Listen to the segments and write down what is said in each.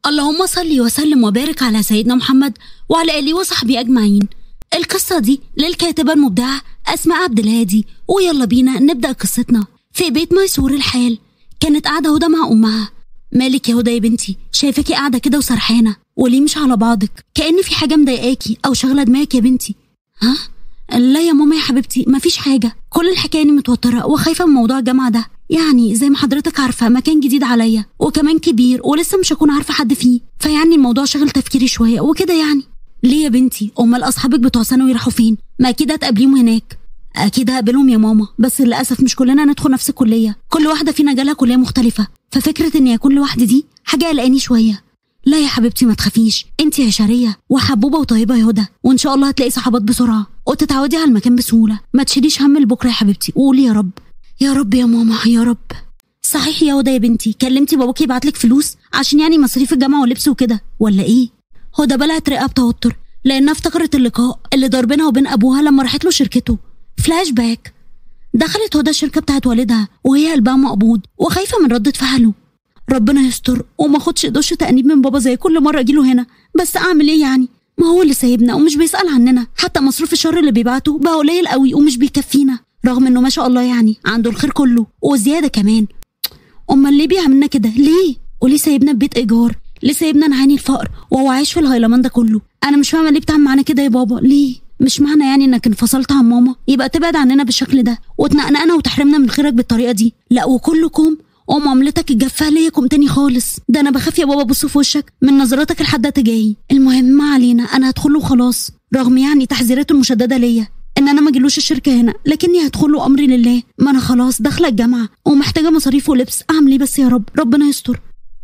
اللهم صل وسلم وبارك على سيدنا محمد وعلى آله وصحبه أجمعين القصة دي للكاتبة المبدعة أسماء عبد الهادي ويلا بينا نبدأ قصتنا في بيت ميسور الحال كانت قاعدة هدى مع أمها مالك يا هدى يا بنتي شايفاكي قاعدة كده وسرحانة وليه مش على بعضك كأن في حاجة مضايقاكي أو شغلة دماغك يا بنتي ها لا يا ماما يا حبيبتي مفيش حاجة كل الحكاية إني متوترة وخايفة من موضوع الجامعة ده يعني زي ما حضرتك عارفة مكان جديد عليا وكمان كبير ولسه مش هكون عارفة حد فيه فيعني الموضوع شغل تفكيري شوية وكده يعني ليه يا بنتي أمال أصحابك بتوع ثانوي راحوا فين ما أكيد هتقابليهم هناك أكيد هقابلهم يا ماما بس للأسف مش كلنا ندخل نفس الكلية كل واحدة فينا جالها كلية مختلفة ففكرة إني أكون لوحدي دي حاجة قلقاني شوية لا يا حبيبتي ما تخافيش انت عشريه وحبوبه وطيبه يا هدى وان شاء الله هتلاقي صحابات بسرعه وتتعودي على المكان بسهوله ما تشيليش هم لبكره يا حبيبتي وقولي يا رب يا رب يا ماما يا رب صحيح يا هدى يا بنتي كلمتي باباكي يبعتلك فلوس عشان يعني مصاريف الجامعه واللبس وكده ولا ايه هدى بلعت رقاب توتر لانها افتكرت اللقاء اللي دار بينها وبين ابوها لما راحت له شركته فلاش باك دخلت هدى الشركه بتاعت والدها وهي قلبها مقبوض وخايفه من ردة فعله ربنا يستر وما اخدش دش تأنيب من بابا زي كل مرة اجيله هنا بس اعمل ايه يعني ما هو اللي سايبنا ومش بيسأل عننا حتى مصروف الشهر اللي بيبعته بقى قليل قوي ومش بيكفينا رغم انه ما شاء الله يعني عنده الخير كله وزيادة كمان امال ليه بيعملنا كده ليه وليه سايبنا في بيت ايجار ليه سايبنا نعاني الفقر وهو عايش في الهيلمان ده كله انا مش فاهمه ليه بتعمل معانا كده يا بابا ليه مش معنى يعني انك انفصلت عن ماما يبقى تبعد عننا بالشكل ده وتنقنقنا وتحرمنا من خيرك بالطريقه دي لا وكلكم ومعاملتك الجافه ليكم تاني خالص ده انا بخاف يا بابا ابص في وشك من نظراتك لحد تجاهي المهم ما علينا انا هدخل له خلاص رغم يعني تحذيراته المشدده ليا ان انا ما اجيلوش الشركه هنا لكني هدخل له امري لله ما انا خلاص داخله الجامعه ومحتاجه مصاريف ولبس اعمل ايه بس يا رب ربنا يستر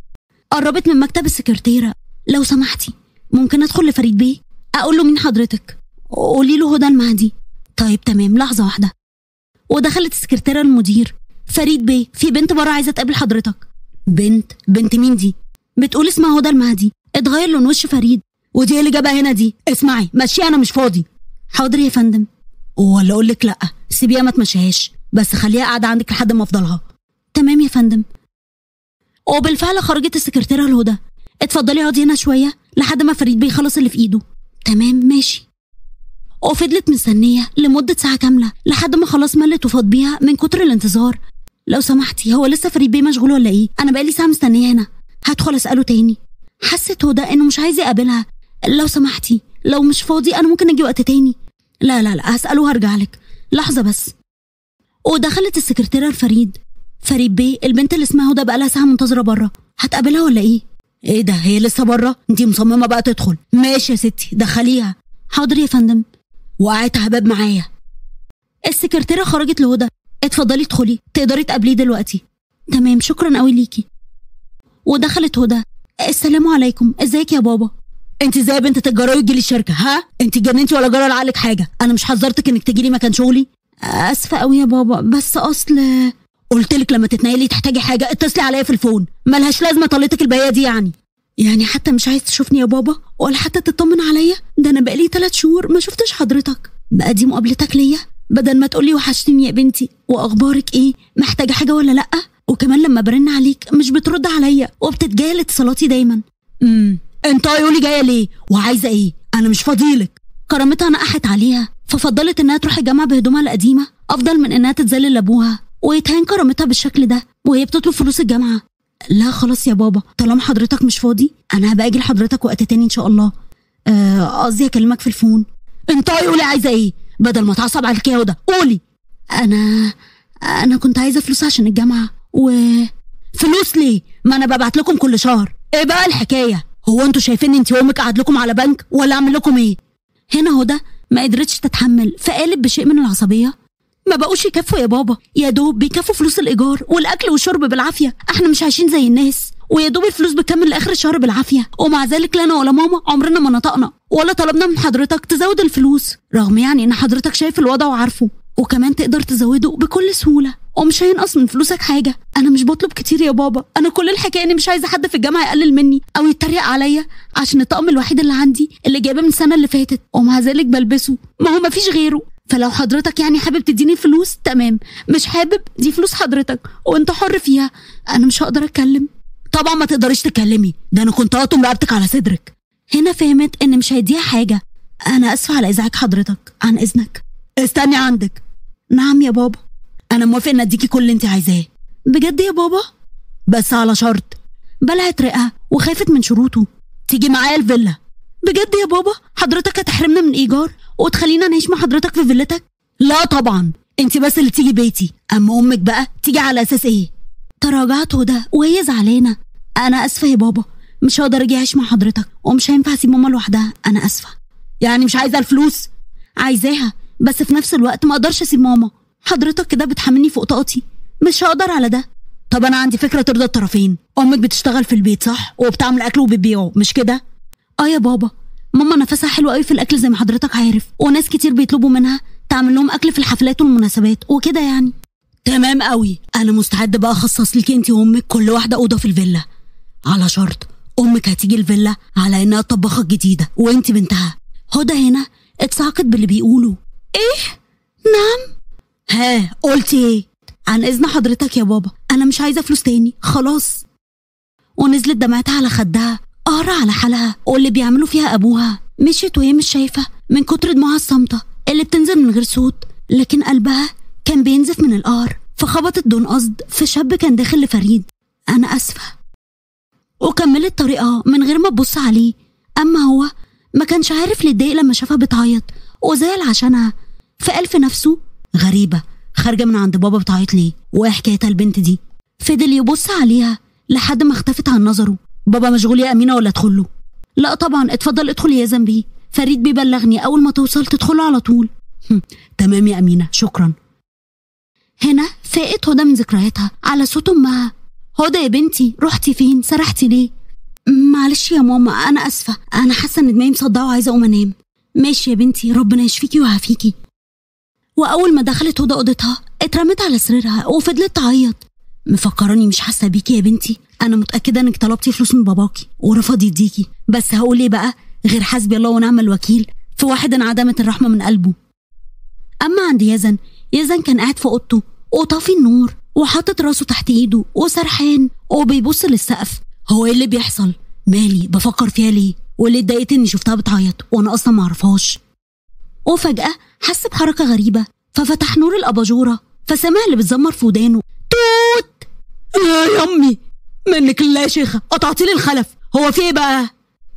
قربت من مكتب السكرتيره لو سمحتي ممكن ادخل لفريد بيه اقول له مين حضرتك قولي له هدى المهدي طيب تمام لحظه واحده ودخلت السكرتيره المدير فريد بيه في بنت بره عايزه تقابل حضرتك بنت بنت مين دي بتقول اسمها هدى المهدي اتغير لون وش فريد ودي اللي جابها هنا دي اسمعي مشي انا مش فاضي حاضر يا فندم ولا اقول لك لا سيبيها ما تمشيهاش بس خليها قاعده عندك لحد ما افضلها تمام يا فندم وبالفعل خرجت السكرتيره الهدى اتفضلي اقعدي هنا شويه لحد ما فريد بيخلص اللي في ايده تمام ماشي وفضلت مستنيه لمده ساعه كامله لحد ما خلاص ملت وفاض بيها من كتر الانتظار لو سمحتي هو لسه فريد بيه مشغول ولا ايه انا بقالي ساعه مستنيه هنا هدخل اساله تاني حست هدى انه مش عايز يقابلها لو سمحتي لو مش فاضي انا ممكن اجي وقت تاني لا لا لا هساله وهرجع لك لحظه بس ودخلت السكرتيره لفريد فريد بيه البنت اللي اسمها هدى بقالها ساعه منتظره بره هتقابلها ولا ايه ايه ده هي لسه بره انتي مصممه بقى تدخل ماشي يا ستي دخليها حاضر يا فندم وقعت هباب معايا السكرتيره خرجت لهدى اتفضلي ادخلي تقدري تقابليه دلوقتي تمام شكرا قوي ليكي ودخلت هدى السلام عليكم ازيك يا بابا انت ازاي يا بنت تتجرأي وتجيلي الشركه ها انت جننتي ولا جرى لعقلك حاجه انا مش حذرتك انك تجيلي مكان شغلي اسفه قوي يا بابا بس اصل قلت لك لما تتنقلي تحتاجي حاجه اتصلي عليا في الفون ملهاش لازمه طليتك الباقيه دي يعني يعني حتى مش عايز تشوفني يا بابا ولا حتى تطمن عليا ده انا بقالي ثلاث شهور ما شفتش حضرتك بقى دي مقابلتك ليا بدل ما تقولي وحشتني يا بنتي واخبارك ايه محتاجه حاجه ولا لا وكمان لما برن عليك مش بترد عليا وبتتجاهل اتصالاتي دايما امم انت يقولي جايه ليه وعايزه ايه انا مش فاضيلك كرامتها نقحت عليها ففضلت انها تروح الجامعه بهدومها القديمه افضل من انها تتذلل لابوها ويتهان كرامتها بالشكل ده وهي بتطلب فلوس الجامعه لا خلاص يا بابا طالما حضرتك مش فاضي انا هبقى اجي لحضرتك وقت تاني ان شاء الله قصدي اكلمك في الفون انت قولي عايزه ايه بدل ما تعصب عليك يا هدى قولي انا انا كنت عايزه فلوس عشان الجامعه و فلوس ليه ما انا ببعت لكم كل شهر ايه بقى الحكايه هو انتوا شايفين انت وامك قاعد لكم على بنك ولا اعمل لكم ايه هنا هدى ما قدرتش تتحمل فقالت بشيء من العصبيه ما بقوش يكفوا يا بابا يا دوب بيكفوا فلوس الايجار والاكل والشرب بالعافيه احنا مش عايشين زي الناس ويا دوب الفلوس بتكمل لاخر الشهر بالعافيه ومع ذلك لا انا ولا ماما عمرنا ما نطقنا ولا طلبنا من حضرتك تزود الفلوس رغم يعني ان حضرتك شايف الوضع وعارفه وكمان تقدر تزوده بكل سهوله ومش هينقص من فلوسك حاجه انا مش بطلب كتير يا بابا انا كل الحكايه اني مش عايزه حد في الجامعه يقلل مني او يتريق عليا عشان الطقم الوحيد اللي عندي اللي جايباه من السنه اللي فاتت ومع ذلك بلبسه ما هو مفيش غيره فلو حضرتك يعني حابب تديني فلوس تمام مش حابب دي فلوس حضرتك وانت حر فيها انا مش هقدر اتكلم طبعا ما تقدريش تتكلمي ده انا كنت هقطم رقبتك على صدرك هنا فهمت ان مش هيديها حاجه انا اسفه على ازعاج حضرتك عن اذنك استني عندك نعم يا بابا انا موافق ان اديكي كل اللي انت عايزاه بجد يا بابا بس على شرط بلعت رئه وخافت من شروطه تيجي معايا الفيلا بجد يا بابا حضرتك هتحرمنا من ايجار وتخلينا نعيش مع حضرتك في فيلتك لا طبعا انت بس اللي تيجي بيتي اما امك بقى تيجي على اساس ايه تراجعت هدى وهي زعلانه انا اسفه يا بابا مش هقدر اجي اعيش مع حضرتك ومش هينفع اسيب ماما لوحدها انا اسفه يعني مش عايزه الفلوس عايزاها بس في نفس الوقت ما اقدرش اسيب ماما حضرتك كده بتحملني فوق طاقتي مش هقدر على ده طب انا عندي فكره ترضى الطرفين امك بتشتغل في البيت صح وبتعمل اكل وبتبيعه مش كده اه يا بابا ماما نفسها حلو قوي في الاكل زي ما حضرتك عارف وناس كتير بيطلبوا منها تعمل لهم اكل في الحفلات والمناسبات وكده يعني تمام قوي انا مستعد بقى اخصص لك انت وامك كل واحده اوضه في الفيلا على شرط امك هتيجي الفيلا على انها طباخه جديده وانت بنتها هدى هنا اتصعقت باللي بيقولوا ايه نعم ها قلتي ايه عن اذن حضرتك يا بابا انا مش عايزه فلوس تاني خلاص ونزلت دمعتها على خدها قهر على حالها واللي بيعملوا فيها ابوها مشيت وهي مش شايفه من كتر دموعها الصامته اللي بتنزل من غير صوت لكن قلبها كان بينزف من القهر فخبطت دون قصد في شاب كان داخل لفريد انا اسفه وكملت طريقها من غير ما تبص عليه اما هو ما كانش عارف ليه اتضايق لما شافها بتعيط وزعل عشانها فقال في نفسه غريبه خارجه من عند بابا بتعيط ليه وايه حكايتها البنت دي فضل يبص عليها لحد ما اختفت عن نظره بابا مشغول يا امينه ولا ادخله لا طبعا اتفضل ادخل يا زنبي فريد بيبلغني اول ما توصل تدخله على طول هم، تمام يا امينه شكرا هنا فاقت هدى من ذكرياتها على صوت امها هدى يا بنتي رحتي فين سرحتي ليه معلش يا ماما انا اسفه انا حاسه ان دماغي مصدعه وعايزه اقوم انام ماشي يا بنتي ربنا يشفيكي ويعافيكي واول ما دخلت هدى اوضتها اترمت على سريرها وفضلت تعيط مفكراني مش حاسه بيكي يا بنتي انا متاكده انك طلبتي فلوس من باباكي ورفض يديكي بس هقول ايه بقى غير حسبي الله ونعم الوكيل في واحد انعدمت الرحمه من قلبه اما عند يزن يزن كان قاعد في اوضته وطافي النور وحاطط راسه تحت ايده وسرحان وبيبص للسقف هو ايه اللي بيحصل مالي بفكر فيها ليه واللي اتضايقت اني شفتها بتعيط وانا اصلا معرفهاش وفجأة حس بحركة غريبة ففتح نور الأباجورة فسمع اللي بتزمر في ودانه توت يا يمي منك لله يا شيخة قطعتي لي الخلف هو في ايه بقى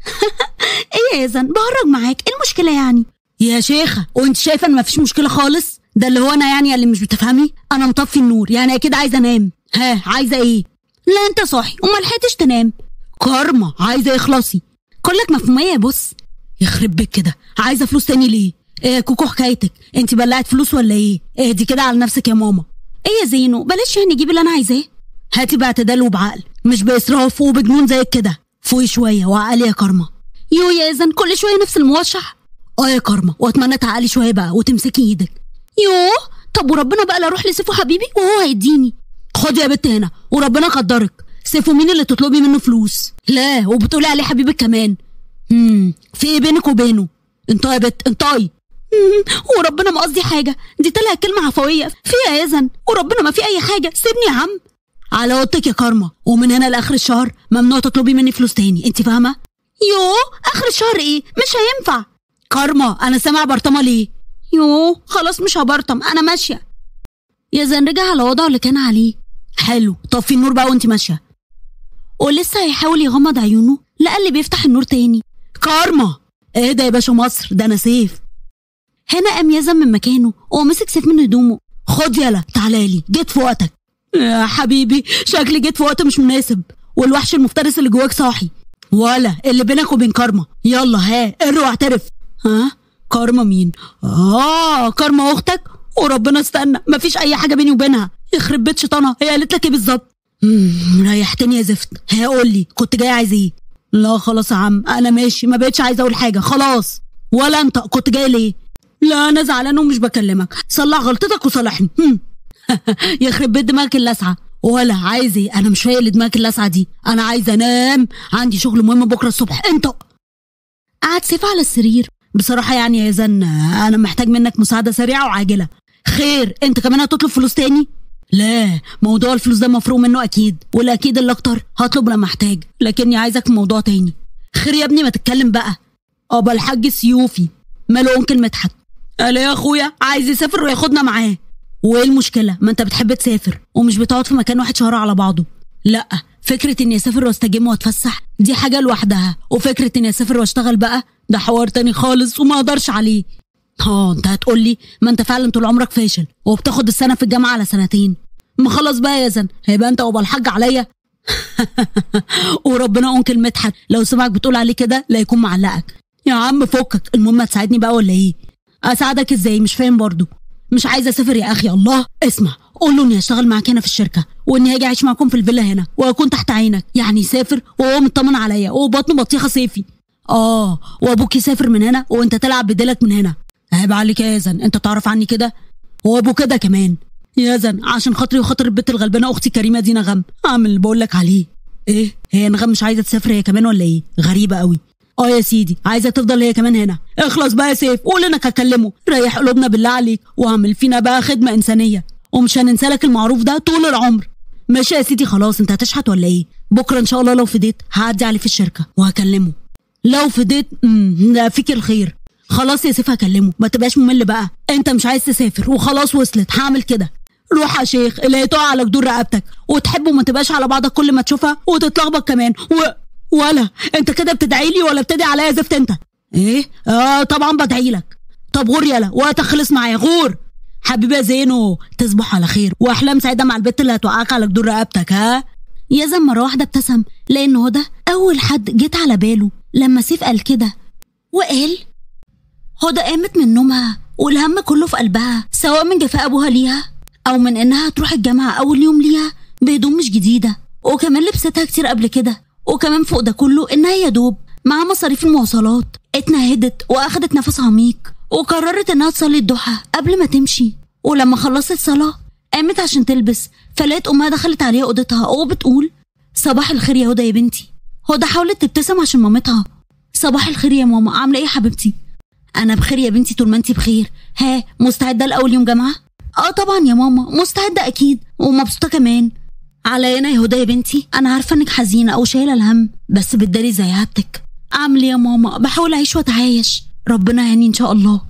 ايه يا يزن بهرج معاك ايه المشكلة يعني يا شيخة وانت شايفة ان مفيش مشكلة خالص ده اللي هو انا يعني اللي مش بتفهمي انا مطفي النور يعني اكيد عايزة انام ها عايزة ايه لا انت صاحي وما لحقتش تنام كارما عايزة يخلصي كلك مفهومية يا بص يخرب بيك كده عايزة فلوس تاني ليه ايه يا كوكو حكايتك انت بلعت فلوس ولا ايه اهدي كده على نفسك يا ماما ايه يا زينو بلاش يعني جيب اللي انا عايزاه هاتي باعتدال وبعقل مش باسراف وبجنون زيك كده فوقي شويه وعقلي يا كارما يو يا اذن كل شويه نفس الموشح اه يا كارما واتمنى تعقلي شويه بقى وتمسكي ايدك يوه طب وربنا بقى لا اروح لسيفو حبيبي وهو هيديني خدي يا بت هنا وربنا قدرك سيفو مين اللي تطلبي منه فلوس لا وبتقولي عليه حبيبك كمان امم في ايه بينك وبينه انطقي يا بت انطقي مم، وربنا ما قصدي حاجه دي طلعت كلمه عفويه فيها اذن وربنا ما في اي حاجه سيبني يا عم على اوضتك يا كارما ومن هنا لاخر الشهر ممنوع تطلبي مني فلوس تاني انت فاهمه يوه اخر الشهر ايه مش هينفع كارما انا سامع برطمه ليه يوه خلاص مش هبرطم انا ماشيه يزن رجع على وضعه اللي كان عليه حلو طفي النور بقى وانت ماشيه ولسه هيحاول يغمض عيونه لقى اللي بيفتح النور تاني كارما ايه ده يا باشا مصر ده انا سيف هنا قام يزن من مكانه ومسك سيف من هدومه خد يلا تعالى لي جيت في وقتك يا حبيبي شكلي جيت في وقت مش مناسب والوحش المفترس اللي جواك صاحي ولا اللي بينك وبين كارما يلا ها ارو واعترف ها كارما مين اه كارما اختك وربنا استنى مفيش اي حاجه بيني وبينها يخرب بيت شيطانها هي قالت لك ايه بالظبط مم، ريحتني يا زفت ها قول لي كنت جاي عايز ايه لا خلاص يا عم انا ماشي ما بقتش عايزه اقول حاجه خلاص ولا انت كنت جاي ليه لا انا زعلان ومش بكلمك صلح غلطتك وصالحني هم. يخرب بيت دماغك اللسعه ولا عايز ايه انا مش فايق لدماغك اللسعه دي انا عايزه انام عندي شغل مهم بكره الصبح انت قعد سيف على السرير بصراحه يعني يا زن انا محتاج منك مساعده سريعه وعاجله خير انت كمان هتطلب فلوس تاني لا موضوع الفلوس ده مفروغ منه اكيد والاكيد اللي اكتر هطلب لما احتاج لكني عايزك في موضوع تاني خير يا ابني ما تتكلم بقى ابا الحاج السيوفي ماله انكل مدحت قال يا اخويا عايز يسافر وياخدنا معاه وايه المشكله ما انت بتحب تسافر ومش بتقعد في مكان واحد شهر على بعضه لا فكرة إني أسافر وأستجم وأتفسح دي حاجة لوحدها وفكرة إني أسافر وأشتغل بقى ده حوار تاني خالص وما أقدرش عليه اه انت هتقول لي ما انت فعلا طول عمرك فاشل وبتاخد السنه في الجامعه على سنتين ما خلاص بقى يا زن هيبقى انت وابا الحاج عليا وربنا انكل مدحت لو سمعك بتقول عليه كده لا يكون معلقك يا عم فكك المهم هتساعدني بقى ولا ايه اساعدك ازاي مش فاهم برضو مش عايزه اسافر يا اخي الله اسمع قول له اني هشتغل معاك هنا في الشركه واني هاجي اعيش معاكم في الفيلا هنا واكون تحت عينك يعني يسافر وهو مطمن عليا وبطنه بطيخه صيفي اه وابوك يسافر من هنا وانت تلعب بديلك من هنا عيب عليك يا يزن انت تعرف عني كده هو ابو كده كمان يزن عشان خاطري وخاطر البت الغلبانه اختي كريمه دي نغم اعمل اللي بقول لك عليه ايه هي نغم مش عايزه تسافر هي كمان ولا ايه غريبه قوي اه يا سيدي عايزه تفضل هي كمان هنا اخلص بقى يا سيف قول انك هكلمه ريح قلوبنا بالله عليك واعمل فينا بقى خدمه انسانيه ومش هننسى لك المعروف ده طول العمر ماشي يا سيدي خلاص انت هتشحت ولا ايه بكره ان شاء الله لو فديت هعدي عليه في الشركه وهكلمه لو فديت امم لا فيك الخير خلاص يا سيف هكلمه ما تبقاش ممل بقى انت مش عايز تسافر وخلاص وصلت هعمل كده روح يا شيخ اللي هتقع على جدور رقبتك وتحب وما تبقاش على بعضك كل ما تشوفها وتتلخبط كمان و... ولا انت كده بتدعي لي ولا بتدعي عليا زفت انت ايه اه طبعا بدعي لك طب غور يلا وقتك خلص معايا غور حبيبي يا زينو تصبح على خير واحلام سعيده مع البت اللي هتوقعك على جدور رقبتك ها يزن مره واحده ابتسم لان هو ده اول حد جيت على باله لما سيف قال كده وقال هدى قامت من نومها والهم كله في قلبها سواء من جفاء ابوها ليها او من انها تروح الجامعه اول يوم ليها بهدوم مش جديده وكمان لبستها كتير قبل كده وكمان فوق ده كله انها يا دوب مع مصاريف المواصلات اتنهدت واخدت نفس عميق وقررت انها تصلي الضحى قبل ما تمشي ولما خلصت صلاه قامت عشان تلبس فلقيت امها دخلت عليها اوضتها وبتقول صباح الخير يا هدى يا بنتي هدى حاولت تبتسم عشان مامتها صباح الخير يا ماما عامله ايه يا حبيبتي انا بخير يا بنتي طول ما انت بخير ها مستعده لاول يوم جامعه اه طبعا يا ماما مستعده اكيد ومبسوطه كمان على انا يا هدى يا بنتي انا عارفه انك حزينه او شايله الهم بس بتداري زي عادتك اعمل ايه يا ماما بحاول اعيش واتعايش ربنا يعني ان شاء الله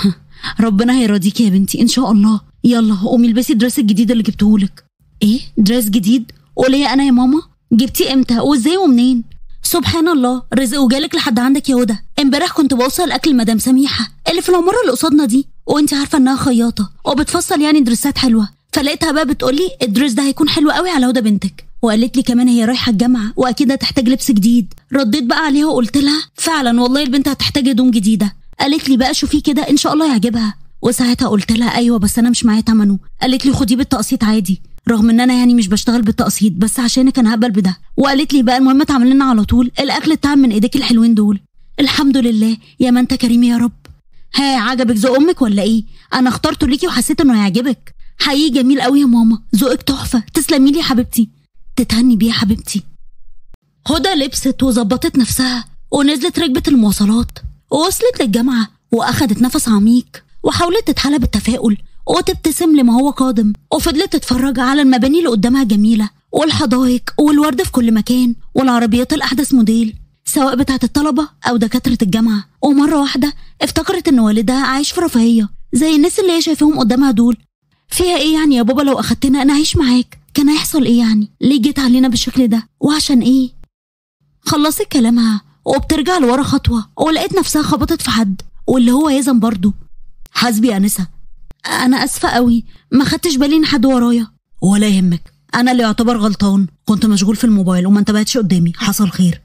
ربنا هيرضيكي يا بنتي ان شاء الله يلا قومي البسي الدرس الجديد اللي جبتهولك ايه درس جديد قولي انا يا ماما جبتيه امتى وازاي ومنين سبحان الله رزق وجالك لحد عندك يا هدى امبارح كنت بوصل اكل مدام سميحه اللي في العماره اللي قصادنا دي وانت عارفه انها خياطه وبتفصل يعني درسات حلوه فلقيتها بقى بتقولي الدرس ده هيكون حلو قوي على هدى بنتك وقالت لي كمان هي رايحه الجامعه واكيد هتحتاج لبس جديد رديت بقى عليها وقلت لها فعلا والله البنت هتحتاج هدوم جديده قالت لي بقى شوفي كده ان شاء الله يعجبها وساعتها قلت لها ايوه بس انا مش معايا تمنه قالت لي خديه بالتقسيط عادي رغم ان انا يعني مش بشتغل بالتقسيط بس عشانك انا هقبل بده وقالت لي بقى المهم تعمل لنا على طول الاكل الطعم من ايديك الحلوين دول الحمد لله يا ما انت كريم يا رب ها عجبك ذوق امك ولا ايه انا اخترته ليكي وحسيت انه هيعجبك حقيقي جميل قوي يا ماما ذوقك تحفه تسلمي لي يا حبيبتي تتهني بيه يا حبيبتي هدى لبست وظبطت نفسها ونزلت ركبت المواصلات ووصلت للجامعه واخدت نفس عميق وحاولت تتحلى بالتفاؤل وتبتسم لما هو قادم وفضلت تتفرج على المباني اللي قدامها جميله والحدائق والورد في كل مكان والعربيات الاحدث موديل سواء بتاعت الطلبه او دكاتره الجامعه ومره واحده افتكرت ان والدها عايش في رفاهيه زي الناس اللي هي شايفاهم قدامها دول فيها ايه يعني يا بابا لو اخدتنا انا اعيش معاك كان هيحصل ايه يعني ليه جيت علينا بالشكل ده وعشان ايه خلصت كلامها وبترجع لورا خطوه ولقيت نفسها خبطت في حد واللي هو يزن برضه حسبي يا انسه انا اسفه قوي ما خدتش بالي ان حد ورايا ولا يهمك انا اللي يعتبر غلطان كنت مشغول في الموبايل وما انتبهتش قدامي حصل خير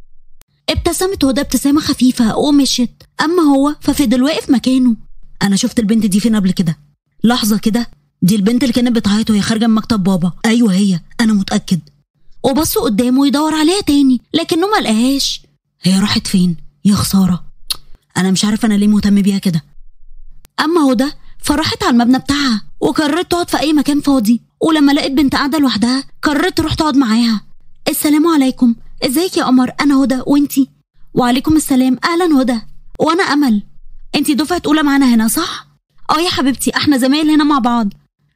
ابتسمت هدى ابتسامه خفيفه ومشيت اما هو ففضل واقف مكانه انا شفت البنت دي فين قبل كده لحظه كده دي البنت اللي كانت بتعيط وهي خارجه من مكتب بابا ايوه هي انا متاكد وبص قدامه يدور عليها تاني لكنه ما لقاهاش هي راحت فين يا خساره انا مش عارف انا ليه مهتم بيها كده اما هدى فراحت على المبنى بتاعها وقررت تقعد في اي مكان فاضي ولما لقيت بنت قاعده لوحدها قررت تروح تقعد معاها السلام عليكم ازيك يا قمر انا هدى وانتي وعليكم السلام اهلا هدى وانا امل انتي دفعه اولى معانا هنا صح اه يا حبيبتي احنا زمايل هنا مع بعض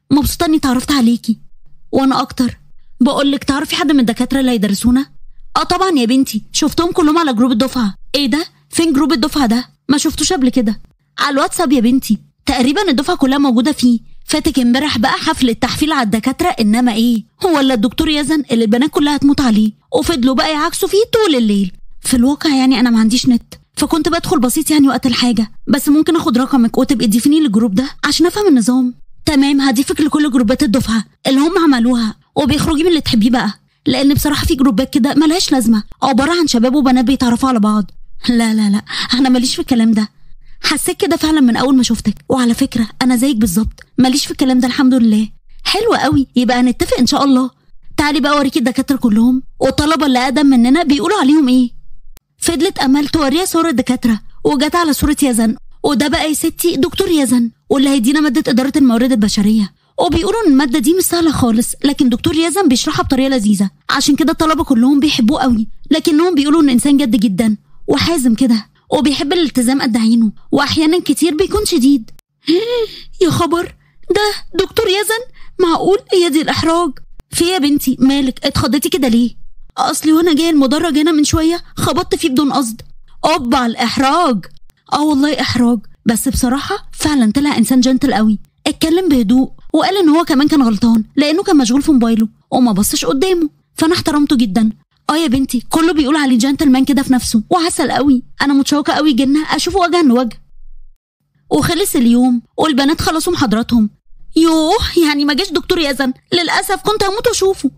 مبسوطه اني اتعرفت عليكي وانا اكتر بقول لك تعرفي حد من الدكاتره اللي هيدرسونا اه طبعا يا بنتي شفتهم كلهم على جروب الدفعه ايه ده فين جروب الدفعه ده ما شفتوش قبل كده على الواتساب يا بنتي تقريبا الدفعه كلها موجوده فيه فاتك امبارح بقى حفل التحفيل على الدكاتره انما ايه هو الا الدكتور يزن اللي البنات كلها هتموت عليه وفضلوا بقى يعكسوا فيه طول الليل في الواقع يعني انا ما عنديش نت فكنت بدخل بسيط يعني وقت الحاجه بس ممكن اخد رقمك وتبقي تضيفيني للجروب ده عشان افهم النظام تمام هضيفك لكل جروبات الدفعه اللي هم عملوها وبيخرجي من اللي تحبيه بقى لان بصراحه في جروبات كده ملهاش لازمه عباره عن شباب وبنات بيتعرفوا على بعض لا لا لا انا ماليش في الكلام ده حسيت كده فعلا من اول ما شفتك وعلى فكره انا زيك بالظبط ماليش في الكلام ده الحمد لله حلو قوي يبقى هنتفق ان شاء الله تعالي بقى اوريكي الدكاتره كلهم والطلبه اللي اقدم مننا بيقولوا عليهم ايه فضلت امل توريها صور الدكاتره وجت على صوره يزن وده بقى يا ستي دكتور يزن واللي هيدينا ماده اداره الموارد البشريه وبيقولوا ان الماده دي مش سهله خالص لكن دكتور يزن بيشرحها بطريقه لذيذه عشان كده الطلبه كلهم بيحبوه قوي لكنهم بيقولوا ان انسان جد جدا وحازم كده وبيحب الالتزام قد عينه واحيانا كتير بيكون شديد يا خبر ده دكتور يزن معقول هي دي الاحراج في يا بنتي مالك اتخضيتي كده ليه اصلي وانا جايه المدرج هنا من شويه خبطت فيه بدون قصد اوبا الاحراج اه والله احراج بس بصراحه فعلا طلع انسان جنتل قوي اتكلم بهدوء وقال ان هو كمان كان غلطان لانه كان مشغول في موبايله وما بصش قدامه فانا احترمته جدا اه يا بنتي كله بيقول عليه جنتلمان كده في نفسه وعسل قوي انا متشوقه قوي جنة اشوفه وجها لوجه وخلص اليوم والبنات خلصوا محاضراتهم يوه يعني ما جاش دكتور يزن للاسف كنت هموت واشوفه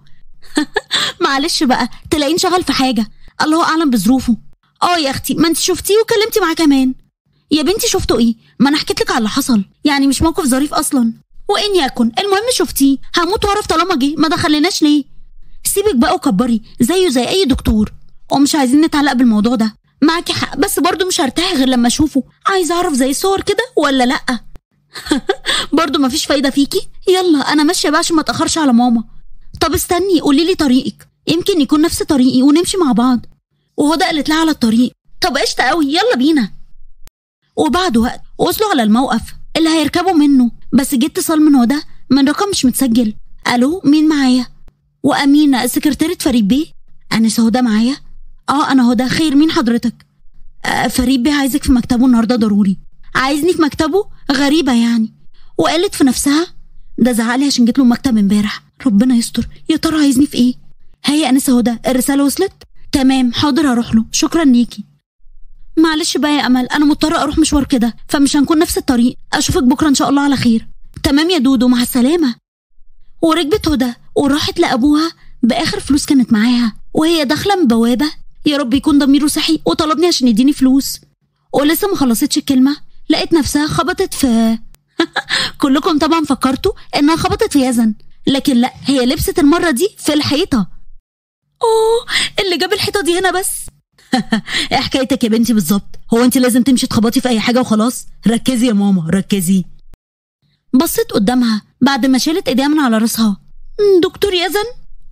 معلش بقى تلاقيه انشغل في حاجه الله اعلم بظروفه اه يا اختي ما انت شفتيه وكلمتي معاه كمان يا بنتي شفتوا ايه ما انا حكيت لك على اللي حصل يعني مش موقف ظريف اصلا وان يكن المهم شفتيه هموت واعرف طالما جه ما دخلناش ليه سيبك بقى وكبري زيه زي اي دكتور ومش عايزين نتعلق بالموضوع ده معاكي حق بس برضه مش هرتاح غير لما اشوفه عايزه اعرف زي الصور كده ولا لا برضه مفيش فايده فيكي يلا انا ماشيه بقى عشان ما اتاخرش على ماما طب استني قولي لي طريقك يمكن يكون نفس طريقي ونمشي مع بعض وهدى قالت لها على الطريق طب قشطه قوي يلا بينا وبعد وقت وصلوا على الموقف اللي هيركبوا منه بس جه اتصال من هدى من رقم مش متسجل الو مين معايا وامينه سكرتيره فريد بيه انسه هدى معايا اه انا هدى خير مين حضرتك آه فريد بيه عايزك في مكتبه النهارده ضروري عايزني في مكتبه غريبه يعني وقالت في نفسها ده زعقلي عشان جيت له المكتب امبارح ربنا يستر يا ترى عايزني في ايه هي انسه هدى الرساله وصلت تمام حاضر هروح له شكرا ليكي معلش بقى يا امل انا مضطره اروح مشوار كده فمش هنكون نفس الطريق اشوفك بكره ان شاء الله على خير تمام يا دودو مع السلامه وركبت هدى وراحت لابوها باخر فلوس كانت معاها وهي داخله من بوابه يا رب يكون ضميره صحي وطلبني عشان يديني فلوس ولسه ما خلصتش الكلمه لقيت نفسها خبطت في كلكم طبعا فكرتوا انها خبطت في يزن لكن لا هي لبست المره دي في الحيطه اوه اللي جاب الحيطه دي هنا بس ايه حكايتك يا بنتي بالظبط هو انت لازم تمشي تخبطي في اي حاجه وخلاص ركزي يا ماما ركزي بصيت قدامها بعد ما شالت ايديها من على راسها دكتور يزن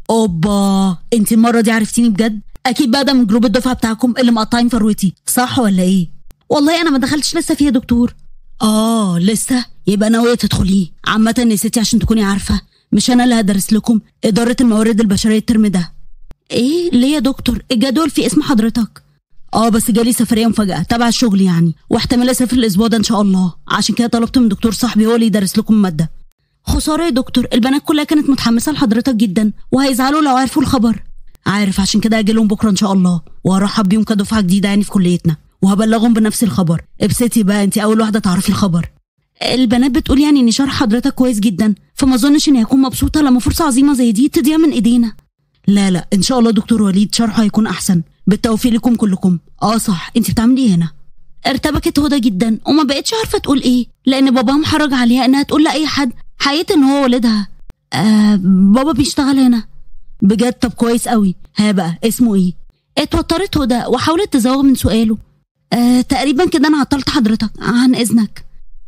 اوبا انت المره دي عرفتيني بجد اكيد بقى ده من جروب الدفعه بتاعكم اللي مقطعين فروتي صح ولا ايه والله انا ما دخلتش لسه فيها دكتور اه لسه يبقى ناويه تدخليه عامه نسيتي عشان تكوني عارفه مش انا اللي هدرس لكم اداره الموارد البشريه الترم ده ايه ليه يا دكتور الجدول في اسم حضرتك اه بس جالي سفريه مفاجاه تبع الشغل يعني واحتمال اسافر الاسبوع ده ان شاء الله عشان كده طلبت من دكتور صاحبي هو اللي يدرس لكم ماده خساره يا دكتور البنات كلها كانت متحمسه لحضرتك جدا وهيزعلوا لو عرفوا الخبر عارف عشان كده هاجي لهم بكره ان شاء الله وهرحب بيهم كدفعه جديده يعني في كليتنا وهبلغهم بنفس الخبر ابسطي بقى انت اول واحده تعرفي الخبر البنات بتقول يعني ان شرح حضرتك كويس جدا فما اظنش اني هكون مبسوطه لما فرصه عظيمه زي دي تضيع من ايدينا لا لا ان شاء الله دكتور وليد شرحه هيكون احسن بالتوفيق لكم كلكم اه صح انت بتعملي ايه هنا ارتبكت هدى جدا وما بقتش عارفه تقول ايه لان باباها محرج عليها انها تقول لاي حد حقيقة ان هو والدها آه بابا بيشتغل هنا بجد طب كويس قوي ها بقى اسمه ايه اتوترت هدى وحاولت تزوغ من سؤاله آه تقريبا كده انا عطلت حضرتك عن اذنك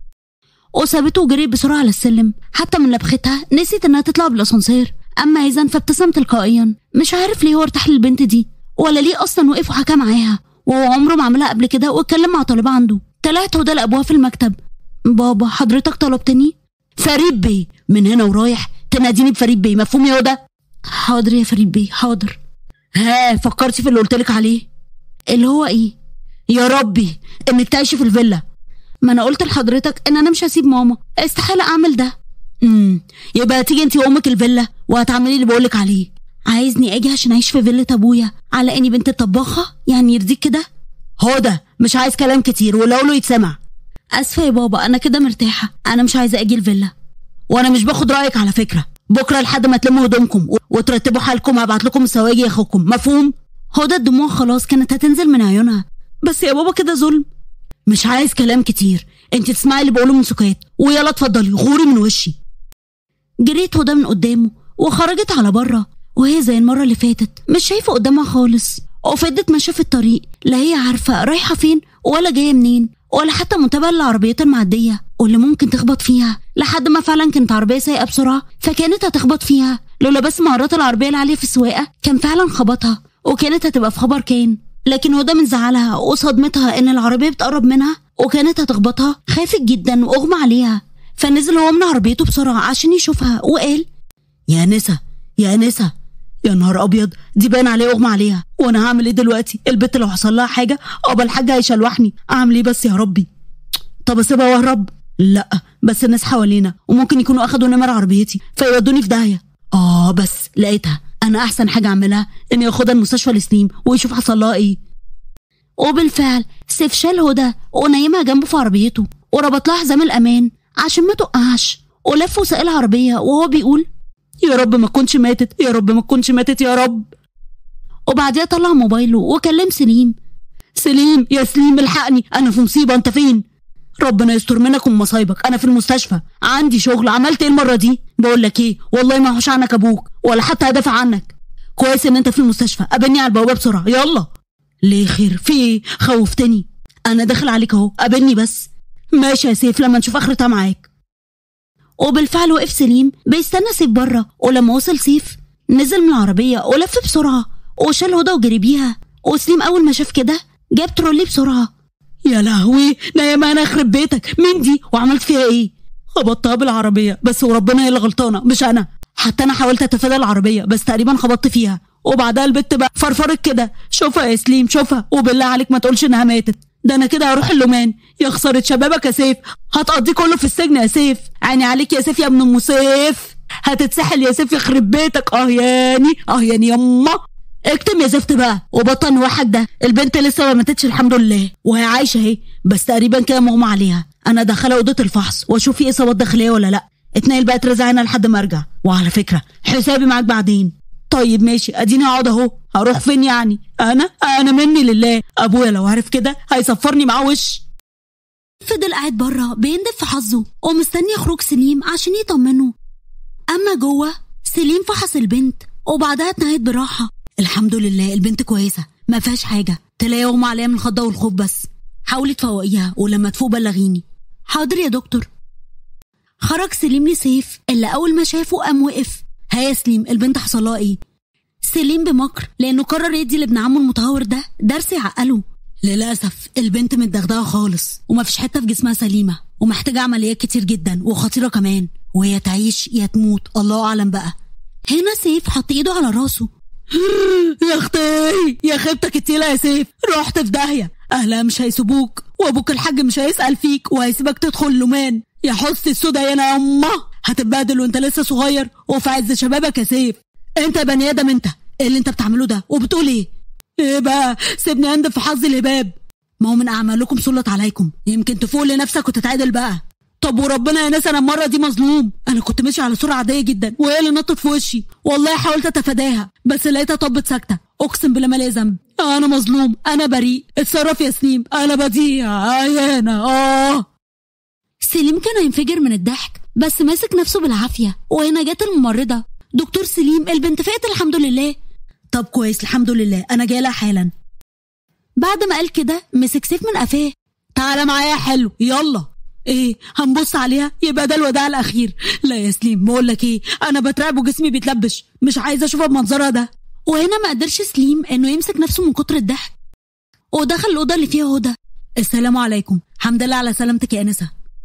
وسابته وجريت بسرعه على السلم حتى من لبختها نسيت انها تطلع بالاسانسير اما اذا فابتسم تلقائيا مش عارف ليه هو ارتاح للبنت دي ولا ليه اصلا وقف وحكى معاها وهو عمره ما عملها قبل كده واتكلم مع طالبه عنده طلعت هدى لابوها في المكتب بابا حضرتك طلبتني فريد بيه من هنا ورايح تناديني بفريد بيه مفهوم يا هدى حاضر يا فريد بيه حاضر ها فكرتي في اللي قلتلك عليه اللي هو ايه يا ربي انك تعيشي في الفيلا ما انا قلت لحضرتك ان انا مش هسيب ماما استحاله اعمل ده امم يبقى تيجي انت وامك الفيلا وهتعملي اللي بقولك عليه عايزني اجي عشان اعيش في فيلا ابويا على اني بنت الطباخه يعني يرضيك كده هدى مش عايز كلام كتير ولو له يتسمع اسفه يا بابا انا كده مرتاحه انا مش عايزه اجي الفيلا وانا مش باخد رايك على فكره بكره لحد ما تلموا هدومكم وترتبوا حالكم هبعت لكم السواقي ياخدكم مفهوم هدى الدموع خلاص كانت هتنزل من عيونها بس يا بابا كده ظلم مش عايز كلام كتير انت تسمعي اللي بقوله من سكات ويلا اتفضلي غوري من وشي جريت هدى من قدامه وخرجت على بره وهي زي المره اللي فاتت مش شايفه قدامها خالص وفضلت ماشيه في الطريق لا هي عارفه رايحه فين ولا جايه منين ولا حتى متابعه للعربيات المعديه واللي ممكن تخبط فيها لحد ما فعلا كانت عربيه سايقه بسرعه فكانت هتخبط فيها لولا بس مهارات العربيه العاليه في السواقه كان فعلا خبطها وكانت هتبقى في خبر كان لكن هدى من زعلها وصدمتها ان العربيه بتقرب منها وكانت هتخبطها خافت جدا واغمى عليها فنزل هو من عربيته بسرعه عشان يشوفها وقال يا نسا يا نسا يا نهار ابيض دي باين عليها اغمى عليها وانا هعمل ايه دلوقتي البت لو حصل لها حاجه ابا الحاج هيشلوحني اعمل ايه بس يا ربي طب اسيبها واهرب لا بس الناس حوالينا وممكن يكونوا اخدوا نمر عربيتي فيودوني في داهيه اه بس لقيتها انا احسن حاجه اعملها اني اخدها المستشفى لسليم ويشوف حصل لها ايه وبالفعل سيف شال هدى ونيمها جنبه في عربيته وربط لها حزام الامان عشان ما تقعش ولف وسائل العربيه وهو بيقول يا رب ما تكونش ماتت يا رب ما تكونش ماتت يا رب وبعديها طلع موبايله وكلم سليم سليم يا سليم الحقني انا في مصيبه انت فين ربنا يستر منك ومصايبك انا في المستشفى عندي شغل عملت ايه المره دي بقول لك ايه والله ما هوش عنك ابوك ولا حتى هدافع عنك كويس ان انت في المستشفى قابلني على البوابه بسرعه يلا ليه خير في ايه خوفتني انا داخل عليك اهو قابلني بس ماشي يا سيف لما نشوف اخرتها معاك وبالفعل وقف سليم بيستنى سيف بره ولما وصل سيف نزل من العربية ولف بسرعة وشال هدى وجري بيها وسليم أول ما شاف كده جاب ترولي بسرعة يا لهوي نايم انا اخرب بيتك مين دي وعملت فيها ايه خبطتها بالعربيه بس وربنا هي اللي غلطانه مش انا حتى انا حاولت اتفادى العربيه بس تقريبا خبطت فيها وبعدها البت بقى فرفرت كده شوفها يا سليم شوفها وبالله عليك ما تقولش انها ماتت ده انا كده هروح اللومان يا خساره شبابك يا سيف هتقضيه كله في السجن يا سيف عيني عليك يا سيف يا ابن ام سيف هتتسحل يا سيف يخرب بيتك اه ياني اه ياني يما اكتم يا زفت بقى وبطل نوحك ده البنت لسه ما ماتتش الحمد لله وهي عايشه اهي بس تقريبا كده مغمى عليها انا داخله اوضه الفحص واشوف في اصابات داخليه ولا لا اتنقل بقى ترزع هنا لحد ما ارجع وعلى فكره حسابي معاك بعدين طيب ماشي اديني اقعد اهو هروح فين يعني انا انا مني لله ابويا لو عارف كده هيصفرني معاه وش فضل قاعد بره بيندب في حظه ومستني خروج سليم عشان يطمنه أما جوه سليم فحص البنت وبعدها اتنهت براحة الحمد لله البنت كويسه ما فيهاش حاجة تلاقي يغمى عليها من الخضه والخوف بس حاولي تفوقيها ولما تفوق بلغيني حاضر يا دكتور خرج سليم لسيف اللي أول ما شافه قام وقف ها يا سليم البنت حصل لها ايه سليم بمكر لأنه قرر يدي لابن عمه المتهور ده درس يعقله للاسف البنت متدغدغه خالص ومفيش حته في جسمها سليمه ومحتاجه عمليات كتير جدا وخطيره كمان وهي تعيش يا تموت الله اعلم بقى هنا سيف حط ايده على راسه يا اختي يا خيبتك التقيله يا سيف رحت في داهيه اهلها مش هيسيبوك وابوك الحاج مش هيسال فيك وهيسيبك تدخل لومان يا حس السودا هنا يا امه هتتبهدل وانت لسه صغير وفي عز شبابك يا سيف انت يا بني ادم انت ايه اللي انت بتعمله ده وبتقول ايه ايه بقى سيبني اندب في حظ الهباب ما هو من اعمالكم سلط عليكم يمكن تفوق لنفسك وتتعدل بقى طب وربنا يا ناس انا المره دي مظلوم انا كنت ماشي على سرعه عاديه جدا وهي اللي نطت في وشي والله حاولت اتفاداها بس لقيتها طبت ساكته اقسم بالله ما ليا ذنب انا مظلوم انا بريء اتصرف يا سليم انا بديع عيانه اه سليم كان هينفجر من الضحك بس ماسك نفسه بالعافية وهنا جت الممرضة دكتور سليم البنت فقت الحمد لله طب كويس الحمد لله انا جايه لها حالا بعد ما قال كده مسك سيف من قفاه تعالى معايا يا حلو يلا ايه هنبص عليها يبقى ده الوداع الاخير لا يا سليم بقول لك ايه انا بترعب وجسمي بيتلبش مش عايزه اشوفها بمنظرها ده وهنا ما قدرش سليم انه يمسك نفسه من كتر الضحك ودخل الاوضه اللي فيها هدى السلام عليكم حمد لله على سلامتك يا انسه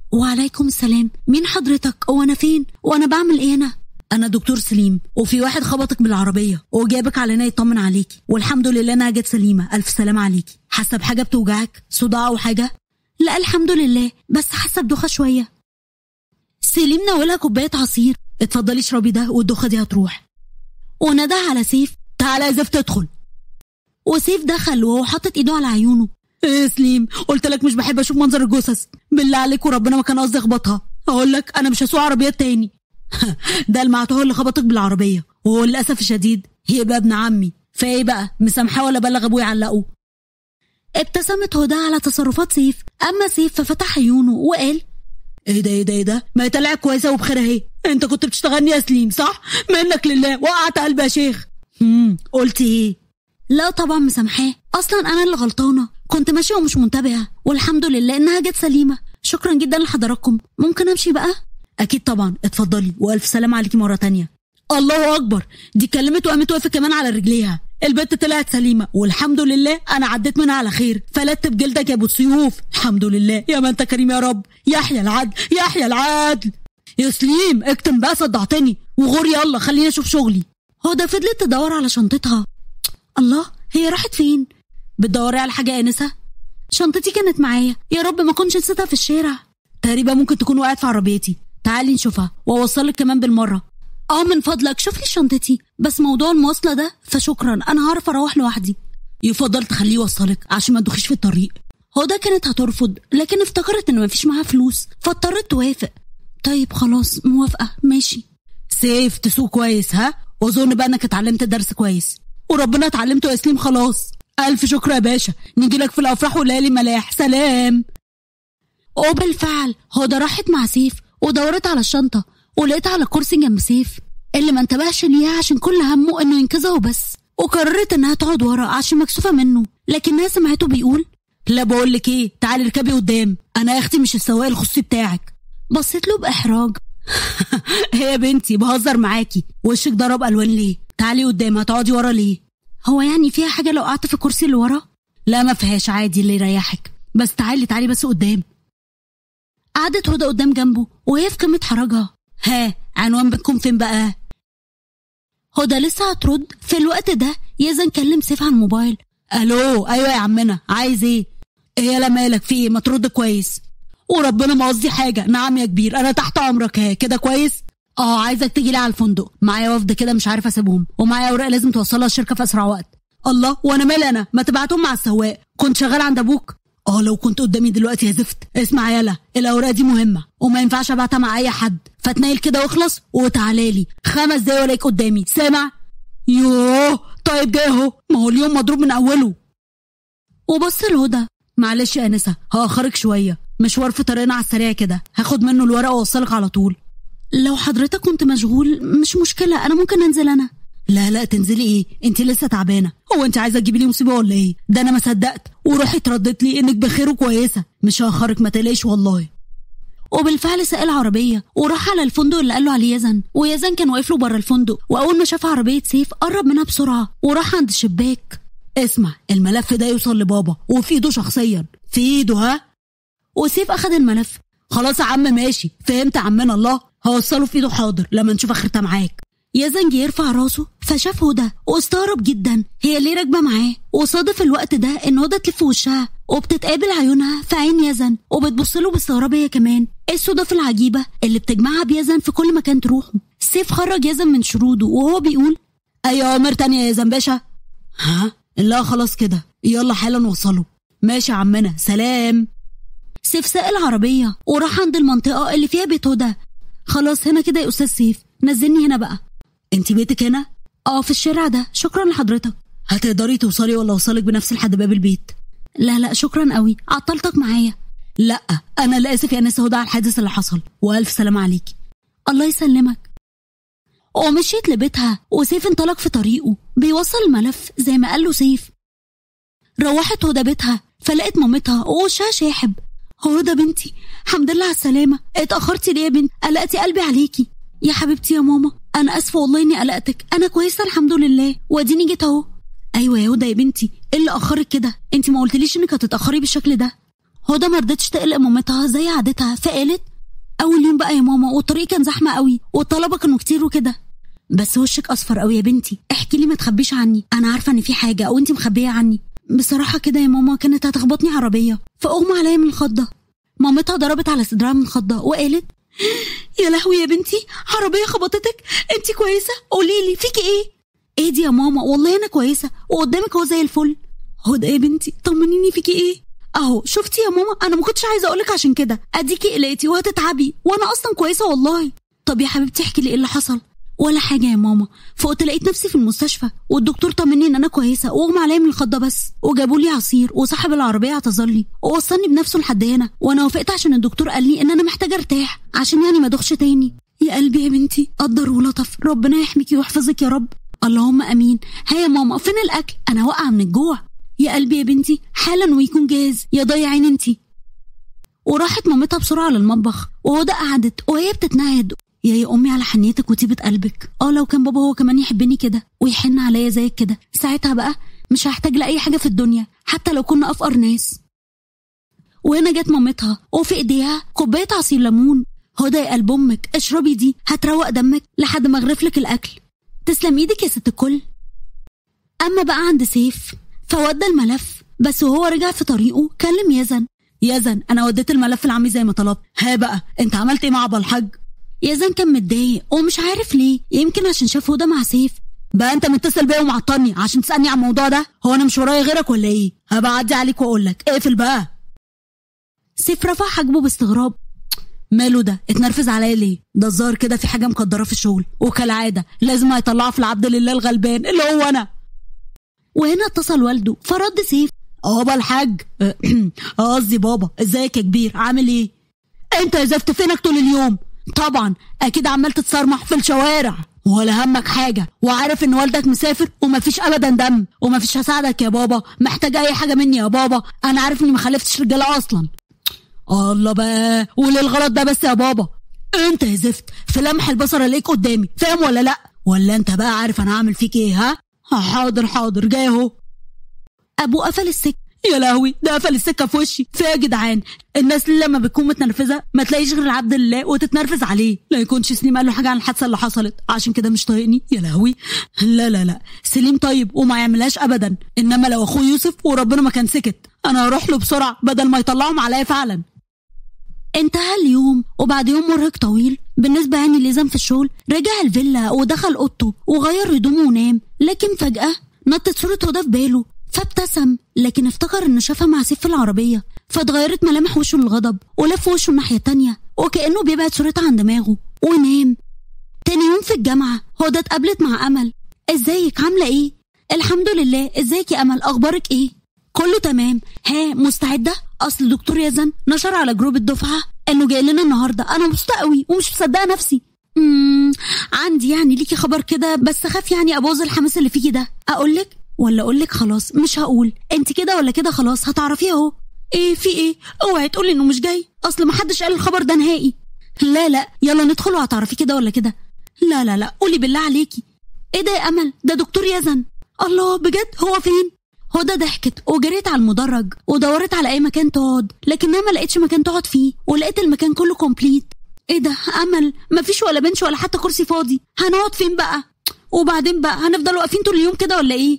وعليكم السلام مين حضرتك وانا فين وانا بعمل ايه انا انا دكتور سليم وفي واحد خبطك بالعربيه وجابك علينا يطمن عليكي والحمد لله انها جت سليمه الف سلامه عليكي حاسه بحاجه بتوجعك صداع او حاجه لا الحمد لله بس حاسه بدوخه شويه سليم ناولها كوبايه عصير اتفضلي اشربي ده والدوخه دي هتروح ونده على سيف تعالى يا زفت ادخل وسيف دخل وهو حاطط ايده على عيونه ايه يا سليم قلت لك مش بحب اشوف منظر الجثث بالله عليك وربنا ما كان قصدي اخبطها اقول لك انا مش هسوق عربيات تاني ده المعتوه اللي خبطك بالعربيه وهو للاسف الشديد يبقى ابن عمي فايه بقى مسامحاه ولا بلغ ابويا يعلقه ابتسمت هدى على تصرفات سيف اما سيف ففتح عيونه وقال ايه ده ايه ده ايه ده ما طلعت كويسه وبخير اهي انت كنت بتشتغلني يا سليم صح منك لله وقعت قلبي يا شيخ امم قلت ايه لا طبعا مسامحاه اصلا انا اللي غلطانه كنت ماشيه ومش منتبهه والحمد لله انها جت سليمه شكرا جدا لحضراتكم ممكن امشي بقى اكيد طبعا اتفضلي والف سلام عليكي مره تانية الله اكبر دي كلمت وقامت وقفت كمان على رجليها البت طلعت سليمه والحمد لله انا عديت منها على خير فلت بجلدك يا ابو السيوف الحمد لله يا ما انت كريم يا رب يحيى العدل يحيى العدل يا سليم اكتم بقى صدعتني وغور يلا خليني اشوف شغلي هدى فضلت تدور على شنطتها الله هي راحت فين بتدوري على حاجه يا انسه شنطتي كانت معايا يا رب ما كنتش نسيتها في الشارع تقريبا ممكن تكون وقعت في عربيتي تعالي نشوفها واوصلك كمان بالمره اه من فضلك شوف لي شنطتي بس موضوع المواصله ده فشكرا انا هعرف اروح لوحدي يفضل تخليه يوصلك عشان ما تدخليش في الطريق هدى كانت هترفض لكن افتكرت ان مفيش معاها فلوس فاضطرت توافق طيب خلاص موافقه ماشي سيف تسوق كويس ها واظن بقى انك اتعلمت درس كويس وربنا اتعلمته يا سليم خلاص الف شكر يا باشا نيجي لك في الافراح والليالي ملاح سلام وبالفعل هدى راحت مع سيف ودورت على الشنطه ولقيتها على كرسي جنب سيف اللي ما انتبهش ليها عشان كل همه انه ينقذها وبس وقررت انها تقعد ورا عشان مكسوفه منه لكنها سمعته بيقول لا بقول لك ايه تعالي اركبي قدام انا يا اختي مش السواق الخصوصي بتاعك بصيت له باحراج هي يا بنتي بهزر معاكي وشك ضرب الوان ليه تعالي قدام هتقعدي ورا ليه هو يعني فيها حاجه لو قعدت في الكرسي اللي ورا لا ما فيهاش عادي اللي يريحك بس تعالي تعالي بس قدام قعدت هدى قدام جنبه وهي في قمه حرجها ها عنوان بتكون فين بقى هدى لسه هترد في الوقت ده يزن كلم سيف على الموبايل الو ايوه يا عمنا عايز ايه ايه يالا مالك في ايه ما ترد كويس وربنا ما قصدي حاجه نعم يا كبير انا تحت امرك ها كده كويس اه عايزك تيجي لي على الفندق معايا وفد كده مش عارف اسيبهم ومعايا اوراق لازم توصلها الشركه في اسرع وقت الله وانا مالي انا ما تبعتهم مع السواق كنت شغال عند ابوك اه لو كنت قدامي دلوقتي يا زفت اسمع يالا الاوراق دي مهمه وما ينفعش ابعتها مع اي حد فتنيل كده واخلص وتعالى لي خمس دقايق ولاقيك قدامي سامع يوه طيب جاي اهو ما هو اليوم مضروب من اوله وبص لهدى معلش يا انسه هاخرك شويه مشوار في طريقنا على السريع كده هاخد منه الورق واوصلك على طول لو حضرتك كنت مشغول مش مشكله انا ممكن انزل انا لا لا تنزلي ايه انت لسه تعبانه هو انت عايزه تجيبي لي مصيبه ولا ايه ده انا ما صدقت وروحي اتردت لي انك بخير وكويسه مش هاخرك ما تقلقيش والله وبالفعل سأل عربية وراح على الفندق اللي قال له عليه يزن ويزن كان واقف له بره الفندق وأول ما شاف عربية سيف قرب منها بسرعة وراح عند الشباك اسمع الملف ده يوصل لبابا وفي ايده شخصيا في ايده ها وسيف أخد الملف خلاص يا عم ماشي فهمت يا عمنا الله هوصله في ايده حاضر لما نشوف اخرتها معاك يزن جه يرفع راسه فشاف هدى واستغرب جدا هي ليه راكبه معاه وصادف الوقت ده ان هدى تلف وشها وبتتقابل عيونها في عين يزن وبتبص له باستغراب هي كمان ايه الصدف العجيبه اللي بتجمعها بيزن في كل مكان تروحه سيف خرج يزن من شروده وهو بيقول اي اوامر تانية يا يزن باشا ها لا خلاص كده يلا حالا نوصله ماشي يا عمنا سلام سيف ساق العربيه وراح عند المنطقه اللي فيها بيت هدى خلاص هنا كده يا استاذ سيف نزلني هنا بقى انت بيتك هنا اه في الشارع ده شكرا لحضرتك هتقدري توصلي ولا اوصلك بنفسي لحد باب البيت لا لا شكرا قوي عطلتك معايا لا انا اللي اسف يا انسه هدى على الحادث اللي حصل والف سلام عليكي الله يسلمك ومشيت لبيتها وسيف انطلق في طريقه بيوصل الملف زي ما قال له سيف روحت هدى بيتها فلقت مامتها ووشها شاحب هدى بنتي الحمد لله على السلامة اتأخرتي ليه يا بنت قلقتي قلبي عليكي يا حبيبتي يا ماما انا اسفه والله اني قلقتك انا كويسه الحمد لله واديني جيت اهو ايوه يا هدى يا بنتي ايه اللي اخرك كده انت ما قلتليش انك هتتاخري بالشكل ده هدى ما رضتش تقلق مامتها زي عادتها فقالت اول يوم بقى يا ماما والطريق كان زحمه قوي والطلبه كانوا كتير وكده بس وشك اصفر قوي يا بنتي احكي لي ما تخبيش عني انا عارفه ان في حاجه او انت مخبيه عني بصراحه كده يا ماما كانت هتخبطني عربيه فاغمى عليا من الخضه مامتها ضربت على صدرها من الخضه وقالت يا لهوي يا بنتي عربيه خبطتك انت كويسه قولي لي فيكي ايه ايه دي يا ماما والله انا كويسه وقدامك اهو زي الفل هدى يا بنتي طمنيني فيكي ايه اهو شفتي يا ماما انا ما كنتش عايزه اقولك عشان كده اديكي قلقتي وهتتعبي وانا اصلا كويسه والله طب يا حبيبتي احكي لي ايه اللي حصل ولا حاجه يا ماما فقلت لقيت نفسي في المستشفى والدكتور طمني ان انا كويسه واغمى عليا من الخضه بس وجابوا لي عصير وصاحب العربيه اعتذر لي ووصلني بنفسه لحد هنا وانا وافقت عشان الدكتور قال لي ان انا محتاجه ارتاح عشان يعني ما ادخش تاني يا قلبي يا بنتي قدر ولطف ربنا يحميكي ويحفظك يا رب اللهم امين ها يا ماما فين الاكل انا واقعه من الجوع يا قلبي يا بنتي حالا ويكون جاهز يا ضيعين انتي وراحت مامتها بسرعه للمطبخ وهدى قعدت وهي بتتنهد يا يا امي على حنيتك وطيبه قلبك اه لو كان بابا هو كمان يحبني كده ويحن عليا زيك كده ساعتها بقى مش هحتاج لاي حاجه في الدنيا حتى لو كنا افقر ناس وهنا جت مامتها وفي ايديها كوبايه عصير ليمون هدى يا قلب امك اشربي دي هتروق دمك لحد ما اغرف لك الاكل تسلم ايدك يا ست الكل اما بقى عند سيف فودى الملف بس وهو رجع في طريقه كلم يزن يزن انا وديت الملف لعمي زي ما طلبت ها بقى انت عملت ايه مع ابو الحاج يزن كان متضايق ومش عارف ليه يمكن عشان شاف هدى مع سيف بقى انت متصل بيا ومعطلني عشان تسالني عن الموضوع ده هو انا مش ورايا غيرك ولا ايه هبقى اعدي عليك واقول لك اقفل بقى سيف رفع حاجبه باستغراب ماله ده اتنرفز عليا ليه ده الظاهر كده في حاجه مقدره في الشغل وكالعاده لازم هيطلعها في العبد لله الغلبان اللي هو انا وهنا اتصل والده فرد سيف بابا الحاج اه قصدي بابا ازيك يا كبير عامل ايه انت يا زفت فينك طول اليوم طبعا اكيد عمال تتصرمح في الشوارع ولا همك حاجة وعارف ان والدك مسافر ومفيش ابدا دم ومفيش هساعدك يا بابا محتاج اي حاجة مني يا بابا انا عارف اني مخلفتش رجالة اصلا الله بقى وليه الغلط ده بس يا بابا انت يا زفت في لمح البصر الاقيك قدامي فاهم ولا لا ولا انت بقى عارف انا هعمل فيك ايه ها حاضر حاضر جاي اهو ابوه قفل السكه يا لهوي ده قفل السكه في وشي في يا جدعان الناس اللي لما بتكون متنرفزه ما تلاقيش غير العبد لله وتتنرفز عليه لا يكونش سليم قال له حاجه عن الحادثه اللي حصلت عشان كده مش طايقني يا لهوي لا لا لا سليم طيب وما يعملهاش ابدا انما لو اخوه يوسف وربنا ما كان سكت انا هروح له بسرعه بدل ما يطلعهم عليا فعلا انتهى اليوم وبعد يوم مرهق طويل بالنسبة يعني لزم في الشغل رجع الفيلا ودخل اوضته وغير هدومه ونام لكن فجأة نطت صورة هدى في باله فابتسم لكن افتكر انه شافها مع سيف في العربية فاتغيرت ملامح وشه للغضب ولف وشه الناحية التانية وكأنه بيبعد صورتها عن دماغه ونام تاني يوم في الجامعة هدى اتقابلت مع أمل ازيك عاملة ايه؟ الحمد لله ازيك يا أمل أخبارك ايه؟ كله تمام ها مستعدة؟ أصل دكتور يزن نشر على جروب الدفعة إنه جاي لنا النهاردة أنا مبسوطة قوي ومش مصدقة نفسي امم عندي يعني ليكي خبر كده بس خاف يعني أبوظ الحماس اللي فيكي ده أقولك ولا أقولك خلاص مش هقول أنت كده ولا كده خلاص هتعرفيه أهو إيه في إيه؟ أوعي تقولي إنه مش جاي أصل محدش قال الخبر ده نهائي لا لا يلا ندخل وهتعرفيه كده ولا كده لا لا لا قولي بالله عليكي ايه ده يا امل ده دكتور يزن الله بجد هو فين هدى ضحكت وجريت على المدرج ودورت على اي مكان تقعد لكنها ما لقيتش مكان تقعد فيه ولقيت المكان كله كومبليت ايه ده امل مفيش ولا بنش ولا حتى كرسي فاضي هنقعد فين بقى وبعدين بقى هنفضل واقفين طول اليوم كده ولا ايه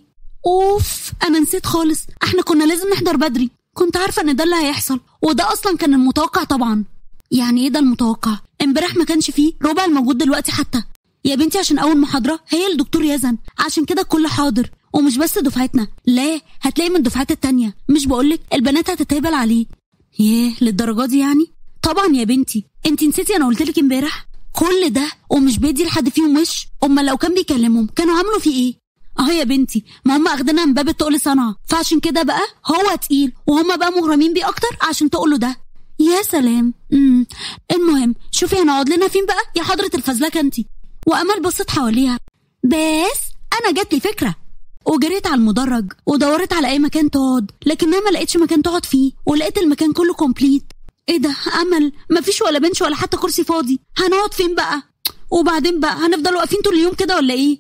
اوف انا نسيت خالص احنا كنا لازم نحضر بدري كنت عارفه ان ده اللي هيحصل وده اصلا كان المتوقع طبعا يعني ايه ده المتوقع امبارح ما كانش فيه ربع الموجود دلوقتي حتى يا بنتي عشان اول محاضره هي الدكتور يزن عشان كده الكل حاضر ومش بس دفعتنا لا هتلاقي من الدفعات التانية مش بقولك البنات هتتهبل عليه ياه للدرجة دي يعني طبعا يا بنتي انت نسيتي انا قلتلك امبارح كل ده ومش بيدي لحد فيهم وش اما لو كان بيكلمهم كانوا عملوا فيه ايه اه يا بنتي ما هم اخدنا من باب التقل صنعة فعشان كده بقى هو تقيل وهم بقى مغرمين بيه اكتر عشان تقولوا ده يا سلام امم المهم شوفي هنقعد لنا فين بقى يا حضرة الفزلكة انتي وامل بصت حواليها بس انا جات لي فكره وجريت على المدرج ودورت على اي مكان تقعد لكنها ما لقيتش مكان تقعد فيه ولقيت المكان كله كومبليت ايه ده امل مفيش ولا بنش ولا حتى كرسي فاضي هنقعد فين بقى وبعدين بقى هنفضل واقفين طول اليوم كده ولا ايه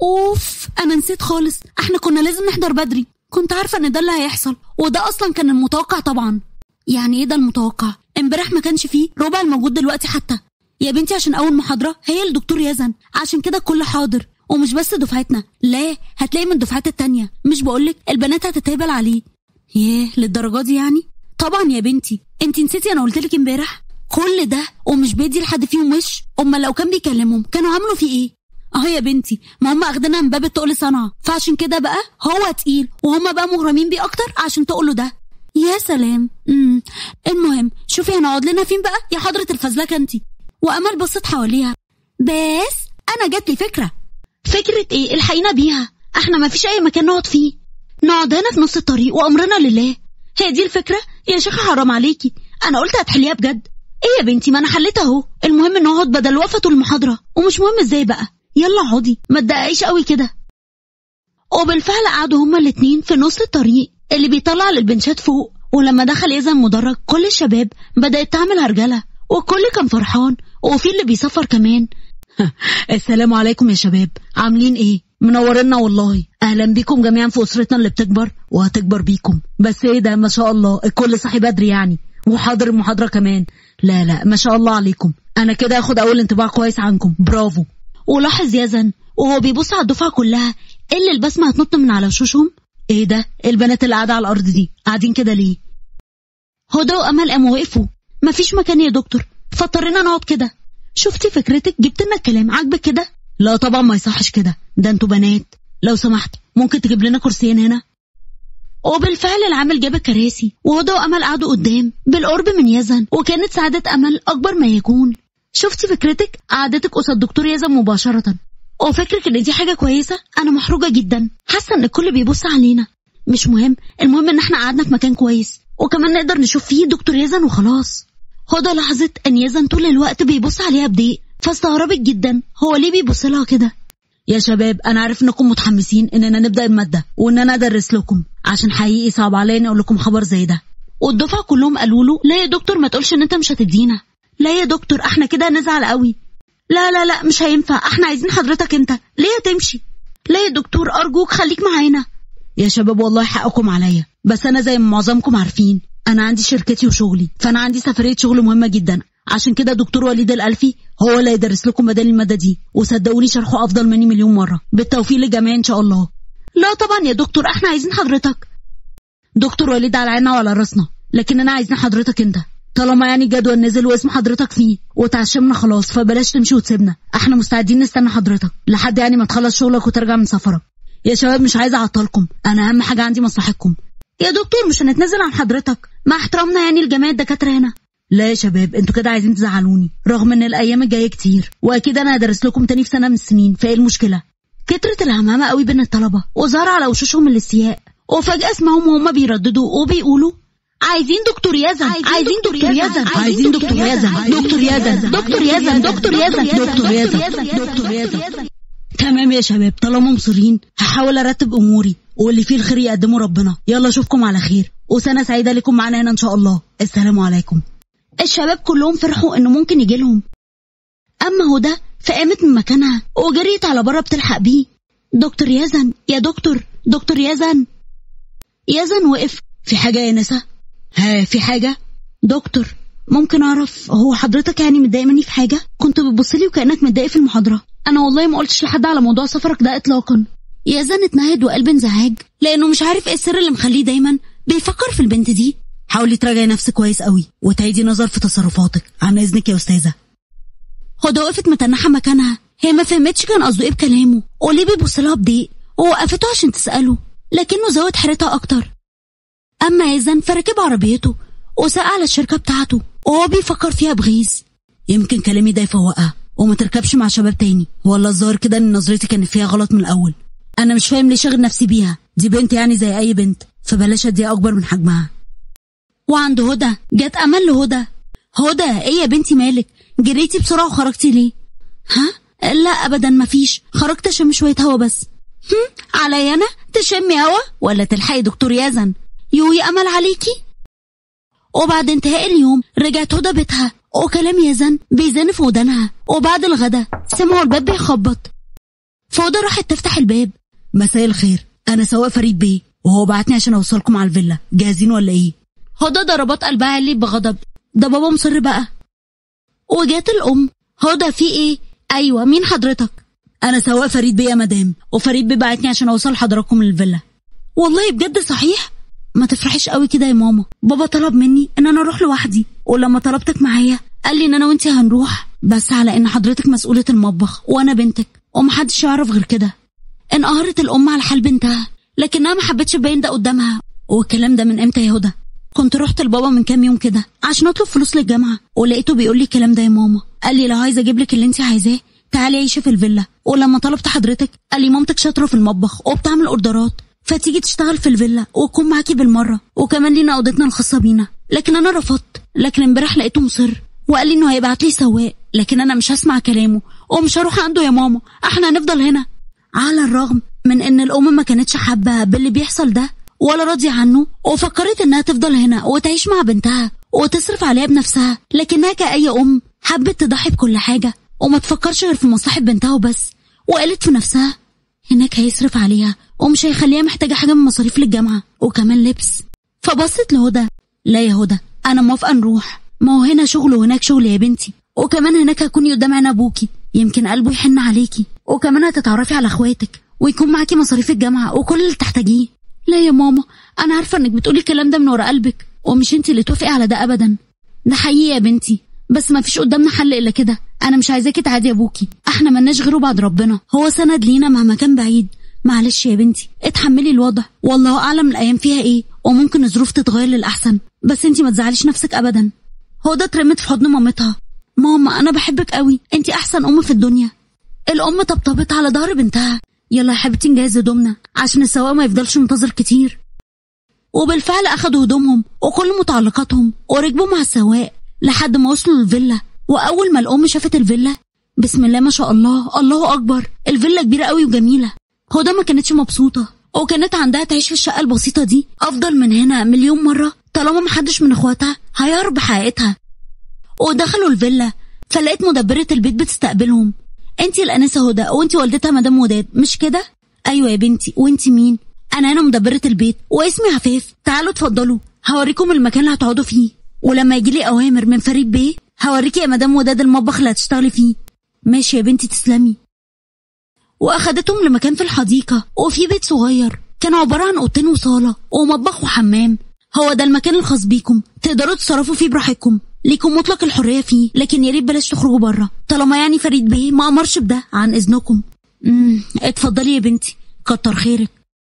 اوف انا نسيت خالص احنا كنا لازم نحضر بدري كنت عارفه ان ده اللي هيحصل وده اصلا كان المتوقع طبعا يعني ايه ده المتوقع امبارح ما كانش فيه ربع الموجود دلوقتي حتى يا بنتي عشان اول محاضره هي الدكتور يزن عشان كده الكل حاضر ومش بس دفعتنا لا هتلاقي من الدفعات التانية مش بقولك البنات هتتهبل عليه ياه للدرجه دي يعني طبعا يا بنتي انت نسيتي انا قلت لك امبارح كل ده ومش بيدي لحد فيهم وش امال لو كان بيكلمهم كانوا عملوا فيه ايه اه يا بنتي ما هم اخدينها من باب التقل صنعه فعشان كده بقى هو تقيل وهم بقى مغرمين بيه اكتر عشان تقولوا ده يا سلام امم المهم شوفي هنقعد لنا فين بقى يا حضره الفزلكه انت وامل بصت حواليها بس انا جات لي فكره فكره ايه الحقينا بيها احنا ما فيش اي مكان نقعد فيه نقعد هنا في نص الطريق وامرنا لله هي دي الفكره يا شيخه حرام عليكي انا قلت هتحليها بجد ايه يا بنتي ما انا حليت اهو المهم نقعد بدل وقفه المحاضره ومش مهم ازاي بقى يلا اقعدي ما تدققيش قوي كده وبالفعل قعدوا هما الاتنين في نص الطريق اللي بيطلع للبنشات فوق ولما دخل يزن مدرج كل الشباب بدأت تعمل هرجلة والكل كان فرحان وفي اللي بيسفر كمان السلام عليكم يا شباب عاملين ايه منورنا والله اهلا بيكم جميعا في اسرتنا اللي بتكبر وهتكبر بيكم بس ايه ده ما شاء الله الكل صحي بدري يعني وحاضر المحاضره كمان لا لا ما شاء الله عليكم انا كده اخد اول انطباع كويس عنكم برافو ولاحظ يزن وهو بيبص على الدفعه كلها اللي البسمه هتنط من على وشوشهم ايه ده البنات اللي قاعده على الارض دي قاعدين كده ليه هدى وامل قاموا وقفوا مفيش مكان يا دكتور فاضطرينا نقعد كده شفتي فكرتك جبت لنا الكلام عاجبك كده لا طبعا ما يصحش كده ده انتوا بنات لو سمحت ممكن تجيب لنا كرسيين هنا وبالفعل العامل جاب الكراسي وهدى وامل قعدوا قدام بالقرب من يزن وكانت سعاده امل اكبر ما يكون شفتي فكرتك قعدتك قصاد دكتور يزن مباشره وفكرك ان دي حاجه كويسه انا محروجه جدا حاسه ان الكل بيبص علينا مش مهم المهم ان احنا قعدنا في مكان كويس وكمان نقدر نشوف فيه دكتور يزن وخلاص هدى لاحظت ان يزن طول الوقت بيبص عليها بضيق فاستغربت جدا هو ليه بيبص لها كده يا شباب انا عارف انكم متحمسين اننا نبدا الماده وان انا ادرس لكم عشان حقيقي صعب عليا اني اقول لكم خبر زي ده والدفعه كلهم قالوا له لا يا دكتور ما تقولش ان انت مش هتدينا لا يا دكتور احنا كده هنزعل قوي لا لا لا مش هينفع احنا عايزين حضرتك انت ليه هتمشي لا يا دكتور ارجوك خليك معانا يا شباب والله حقكم عليا بس انا زي ما معظمكم عارفين انا عندي شركتي وشغلي فانا عندي سفريه شغل مهمه جدا عشان كده دكتور وليد الالفي هو اللي هيدرس لكم بدل الماده دي وصدقوني شرحه افضل مني مليون مره بالتوفيق للجميع ان شاء الله لا طبعا يا دكتور احنا عايزين حضرتك دكتور وليد على عيننا وعلى راسنا لكن انا عايزين حضرتك انت طالما يعني الجدول نزل واسم حضرتك فيه وتعشمنا خلاص فبلاش تمشي وتسيبنا احنا مستعدين نستنى حضرتك لحد يعني ما تخلص شغلك وترجع من سفرك يا شباب مش عايزه اعطلكم انا اهم حاجه عندي مصلحتكم يا دكتور مش هنتنازل عن حضرتك مع احترامنا يعني لجميع الدكاتره هنا لا يا شباب انتوا كده عايزين تزعلوني رغم ان الايام الجايه كتير واكيد انا هدرس لكم تاني في سنه من السنين فايه المشكله كترت الهمامه قوي بين الطلبه وظهر على وشوشهم الاستياء وفجاه اسمهم وهم بيرددوا وبيقولوا عايزين دكتور يزن عايزين دكتور يزن عايزين دكتور يزن دكتور يزن دكتور يزن دكتور يزن دكتور يزن دكتور يزن تمام يا شباب طالما مصرين هحاول ارتب اموري واللي فيه الخير يقدمه ربنا يلا اشوفكم على خير وسنه سعيده لكم معانا هنا ان شاء الله السلام عليكم الشباب كلهم فرحوا انه ممكن يجي لهم اما هدى فقامت من مكانها وجريت على بره بتلحق بيه دكتور يزن يا دكتور دكتور يزن يزن وقف في حاجه يا نسا ها في حاجه دكتور ممكن اعرف هو حضرتك يعني متضايق مني في حاجه كنت بتبصلي وكانك متضايق في المحاضره انا والله ما قلتش لحد على موضوع سفرك ده اطلاقا يزن اتنهد وقلب انزعاج لانه مش عارف ايه السر اللي مخليه دايما بيفكر في البنت دي حاولي تراجعي نفسك كويس قوي وتعيدي نظر في تصرفاتك عن اذنك يا استاذه هدى وقفت متنحه مكانها هي ما فهمتش كان قصده ايه بكلامه وليه بيبص لها بضيق ووقفته عشان تساله لكنه زود حيرتها اكتر اما يزن فركب عربيته وساق على الشركه بتاعته وهو بيفكر فيها بغيظ يمكن كلامي ده يفوقها وما تركبش مع شباب تاني ولا الظاهر كده ان نظرتي كانت فيها غلط من الاول انا مش فاهم ليه شاغل نفسي بيها دي بنت يعني زي اي بنت فبلاش اديها اكبر من حجمها وعند هدى جت امل لهدى هدى ايه يا بنتي مالك جريتي بسرعه وخرجتي ليه ها لا ابدا مفيش خرجت اشم شويه هوا بس هم عليا انا تشمي هوا ولا تلحقي دكتور يزن يوي امل عليكي وبعد انتهاء اليوم رجعت هدى بيتها وكلام يزن بيزن في ودانها وبعد الغدا سمعوا الباب بيخبط فهدى راحت تفتح الباب مساء الخير انا سواق فريد بيه وهو بعتني عشان اوصلكم على الفيلا جاهزين ولا ايه هدى ضربات قلبها علي بغضب ده بابا مصر بقى وجات الام هدى في ايه ايوه مين حضرتك انا سواق فريد بيه يا مدام وفريد بيه بعتني عشان اوصل حضراتكم للفيلا والله بجد صحيح ما تفرحيش قوي كده يا ماما بابا طلب مني ان انا اروح لوحدي ولما طلبتك معايا قال لي ان انا وانتي هنروح بس على ان حضرتك مسؤولة المطبخ وانا بنتك ومحدش يعرف غير كده انقهرت الام على حال بنتها لكنها ما حبتش تبين ده قدامها والكلام ده من امتى يا هدى كنت رحت لبابا من كام يوم كده عشان اطلب فلوس للجامعه ولقيته بيقول لي الكلام ده يا ماما قال لي لو عايزه اجيب لك اللي انت عايزاه تعالي عيشي في الفيلا ولما طلبت حضرتك قال لي مامتك شاطره في المطبخ وبتعمل اوردرات فتيجي تشتغل في الفيلا وتكون معاكي بالمره وكمان لينا اوضتنا الخاصه بينا لكن انا رفضت لكن امبارح لقيته مصر وقال لي انه هيبعت لي سواق لكن انا مش هسمع كلامه ومش هروح عنده يا ماما احنا هنفضل هنا على الرغم من ان الام ما كانتش حابه باللي بيحصل ده ولا راضية عنه وفكرت انها تفضل هنا وتعيش مع بنتها وتصرف عليها بنفسها لكنها كأي أم حبت تضحي بكل حاجة وما تفكرش غير في مصلحة بنتها وبس وقالت في نفسها هناك هيصرف عليها ومش هيخليها محتاجة حاجة من مصاريف للجامعة وكمان لبس فبصت لهدى لا يا هدى أنا موافقة نروح ما هو هنا شغل وهناك شغل يا بنتي وكمان هناك هكوني قدام عين أبوكي يمكن قلبه يحن عليكي وكمان هتتعرفي على اخواتك ويكون معاكي مصاريف الجامعة وكل اللي تحتاجيه لا يا ماما انا عارفه انك بتقولي الكلام ده من ورا قلبك ومش انت اللي توافقي على ده ابدا ده حقيقي يا بنتي بس ما فيش قدامنا حل الا كده انا مش عايزاكي تعادي ابوكي احنا ملناش غيره بعد ربنا هو سند لينا مهما كان بعيد معلش يا بنتي اتحملي الوضع والله اعلم الايام فيها ايه وممكن الظروف تتغير للاحسن بس انت ما تزعليش نفسك ابدا هو ده اترمت في حضن مامتها ماما انا بحبك قوي انت احسن ام في الدنيا الام طبطبت على ظهر بنتها يلا يا حبيبتي نجهز هدومنا عشان السواق ما يفضلش منتظر كتير وبالفعل اخدوا هدومهم وكل متعلقاتهم وركبوا مع السواق لحد ما وصلوا الفيلا واول ما الام شافت الفيلا بسم الله ما شاء الله الله اكبر الفيلا كبيره قوي وجميله هدى ما كانتش مبسوطه وكانت عندها تعيش في الشقه البسيطه دي افضل من هنا مليون مره طالما محدش من اخواتها هيعرف بحقيقتها ودخلوا الفيلا فلقيت مدبرة البيت بتستقبلهم انتي الانسه هدى وانتي والدتها مدام وداد مش كده ايوه يا بنتي وانتي مين انا هنا مدبرة البيت واسمي عفاف تعالوا اتفضلوا هوريكم المكان اللي هتقعدوا فيه ولما يجيلي اوامر من فريد بيه هوريكي يا مدام وداد المطبخ اللي هتشتغلي فيه ماشي يا بنتي تسلمي واخدتهم لمكان في الحديقة وفي بيت صغير كان عبارة عن اوضتين وصالة ومطبخ وحمام هو ده المكان الخاص بيكم تقدروا تتصرفوا فيه براحتكم ليكم مطلق الحرية فيه لكن يا ريت بلاش تخرجوا بره طالما يعني فريد بيه ما أمرش بده عن إذنكم امم اتفضلي يا بنتي كتر خيرك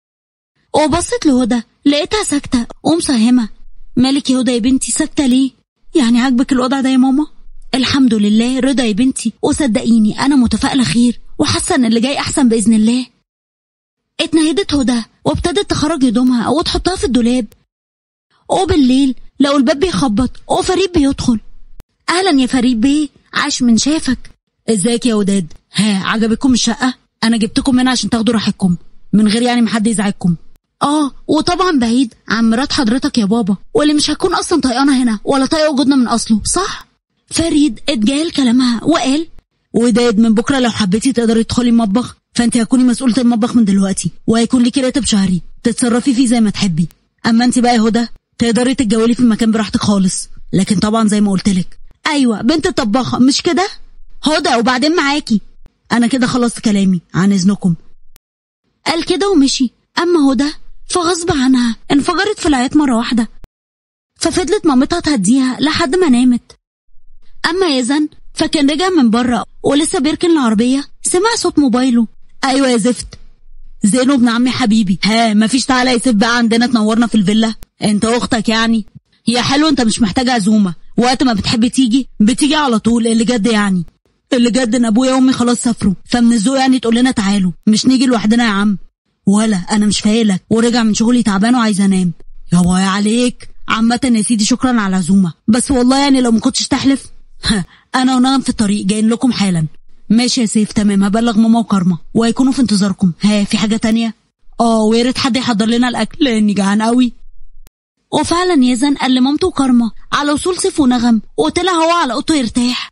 وبصت لهدى لقيتها ساكتة ومساهمة مالك يا هدى يا بنتي ساكتة ليه يعني عاجبك الوضع ده يا ماما الحمد لله رضا يا بنتي وصدقيني أنا متفائلة خير وحاسة إن اللي جاي أحسن بإذن الله اتنهدت هدى وابتدت تخرج هدومها وتحطها في الدولاب وبالليل لو الباب بيخبط وفريد بيدخل اهلا يا فريد بيه عاش من شافك ازيك يا وداد ها عجبتكم الشقه انا جبتكم هنا عشان تاخدوا راحتكم من غير يعني محد يزعجكم اه وطبعا بعيد عن مرات حضرتك يا بابا واللي مش هتكون اصلا طايقانا هنا ولا طايقه وجودنا من اصله صح فريد اتجاهل كلامها وقال وداد من بكره لو حبيتي تقدري تدخلي المطبخ فانت هتكوني مسؤوله المطبخ من دلوقتي وهيكون ليكي راتب شهري تتصرفي فيه زي ما تحبي اما انت بقى يا هدى تقدري تتجولي في المكان براحتك خالص لكن طبعا زي ما قلت لك ايوه بنت الطباخه مش كده هدى وبعدين معاكي انا كده خلصت كلامي عن اذنكم قال كده ومشي اما هدى فغصب عنها انفجرت في العياط مره واحده ففضلت مامتها تهديها لحد ما نامت اما يزن فكان رجع من بره ولسه بيركن العربيه سمع صوت موبايله ايوه يا زفت زينو ابن عمي حبيبي ها مفيش تعالى يا سيف بقى عندنا تنورنا في الفيلا انت اختك يعني هي حلو انت مش محتاجه عزومه وقت ما بتحب تيجي بتيجي على طول اللي جد يعني اللي جد ان ابويا وامي خلاص سافروا فمن الذوق يعني تقول لنا تعالوا مش نيجي لوحدنا يا عم ولا انا مش فايلك ورجع من شغلي تعبان وعايز انام يا باي عليك عامة يا سيدي شكرا على العزومة بس والله يعني لو ما كنتش تحلف انا ونغم في الطريق جايين لكم حالا ماشي يا سيف تمام هبلغ ماما وكرمة وهيكونوا في انتظاركم ها في حاجة تانية اه ويا ريت حد يحضر لنا الاكل لاني جعان قوي وفعلا يزن قال لمامته وكرمة على وصول سيف ونغم وطلع هو على اوضته يرتاح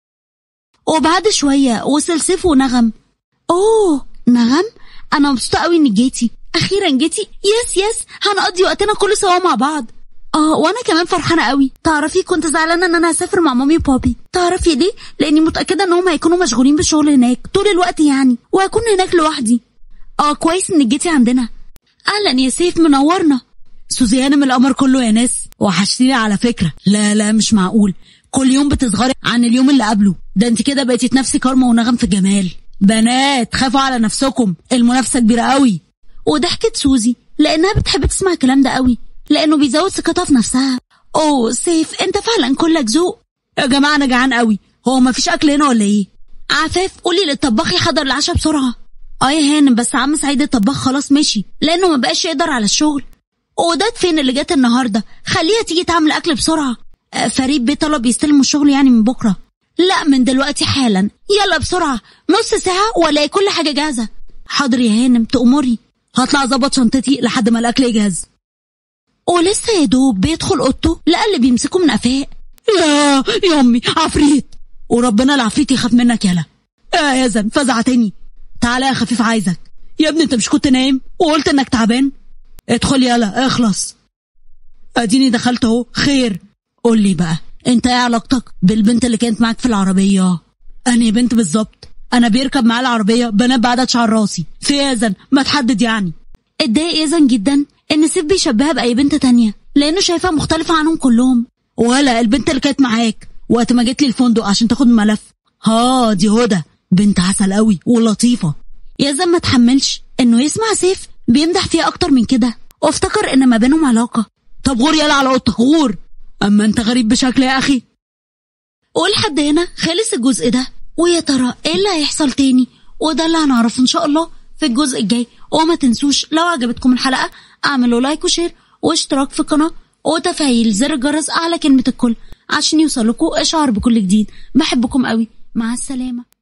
وبعد شوية وصل سيف ونغم اوه نغم انا مبسوطة قوي انك جيتي اخيرا جيتي يس يس هنقضي وقتنا كله سوا مع بعض اه وانا كمان فرحانه قوي تعرفي كنت زعلانه ان انا هسافر مع مامي وبابي تعرفي ليه لاني متاكده انهم هيكونوا مشغولين بالشغل هناك طول الوقت يعني وهكون هناك لوحدي اه كويس انك جيتي عندنا اهلا يا سيف منورنا سوزي هانم القمر كله يا ناس وحشتيني على فكره لا لا مش معقول كل يوم بتصغري عن اليوم اللي قبله ده انت كده بقيتي تنافسي كارما ونغم في الجمال بنات خافوا على نفسكم المنافسه كبيره قوي وضحكت سوزي لانها بتحب تسمع الكلام ده قوي لانه بيزود ثقتها في نفسها اوه سيف انت فعلا كلك ذوق يا جماعه انا جعان قوي هو مفيش اكل هنا ولا ايه عفاف قولي للطباخ يحضر العشاء بسرعه اه يا هانم بس عم سعيد الطباخ خلاص مشي لانه ما بقاش يقدر على الشغل وداد فين اللي جت النهارده خليها تيجي تعمل اكل بسرعه آه، فريد بيه طلب يستلموا الشغل يعني من بكره لا من دلوقتي حالا يلا بسرعه نص ساعه والاقي كل حاجه جاهزه حاضر يا هانم تأمري هطلع اظبط شنطتي لحد ما الاكل يجهز ولسه يا دوب بيدخل اوضته لقى اللي بيمسكه من قفاه يا يا امي عفريت وربنا العفريت يخاف منك يلا يا يزن فزعتني تعالى يا خفيف عايزك يا ابني انت مش كنت نايم وقلت انك تعبان ادخل يلا اخلص اديني دخلت اهو خير قول لي بقى انت ايه علاقتك بالبنت اللي كانت معاك في العربيه انهي بنت بالظبط انا بيركب معايا العربيه بنات بعدد شعر راسي في يزن ما تحدد يعني اتضايق يزن جدا ان سيف بيشبهها باي بنت تانية لانه شايفها مختلفه عنهم كلهم ولا البنت اللي كانت معاك وقت ما جيت لي الفندق عشان تاخد الملف ها دي هدى بنت عسل قوي ولطيفه يزن ما تحملش انه يسمع سيف بيمدح فيها اكتر من كده وافتكر ان ما بينهم علاقه طب غور يلا على اوضتك غور اما انت غريب بشكل يا اخي ولحد هنا خلص الجزء ده ويا ترى ايه اللي هيحصل تاني وده اللي هنعرفه ان شاء الله في الجزء الجاي وما تنسوش لو عجبتكم الحلقه اعملوا لايك وشير واشتراك في القناه وتفعيل زر الجرس اعلى كلمه الكل عشان يوصلكوا اشعار بكل جديد بحبكم قوي مع السلامه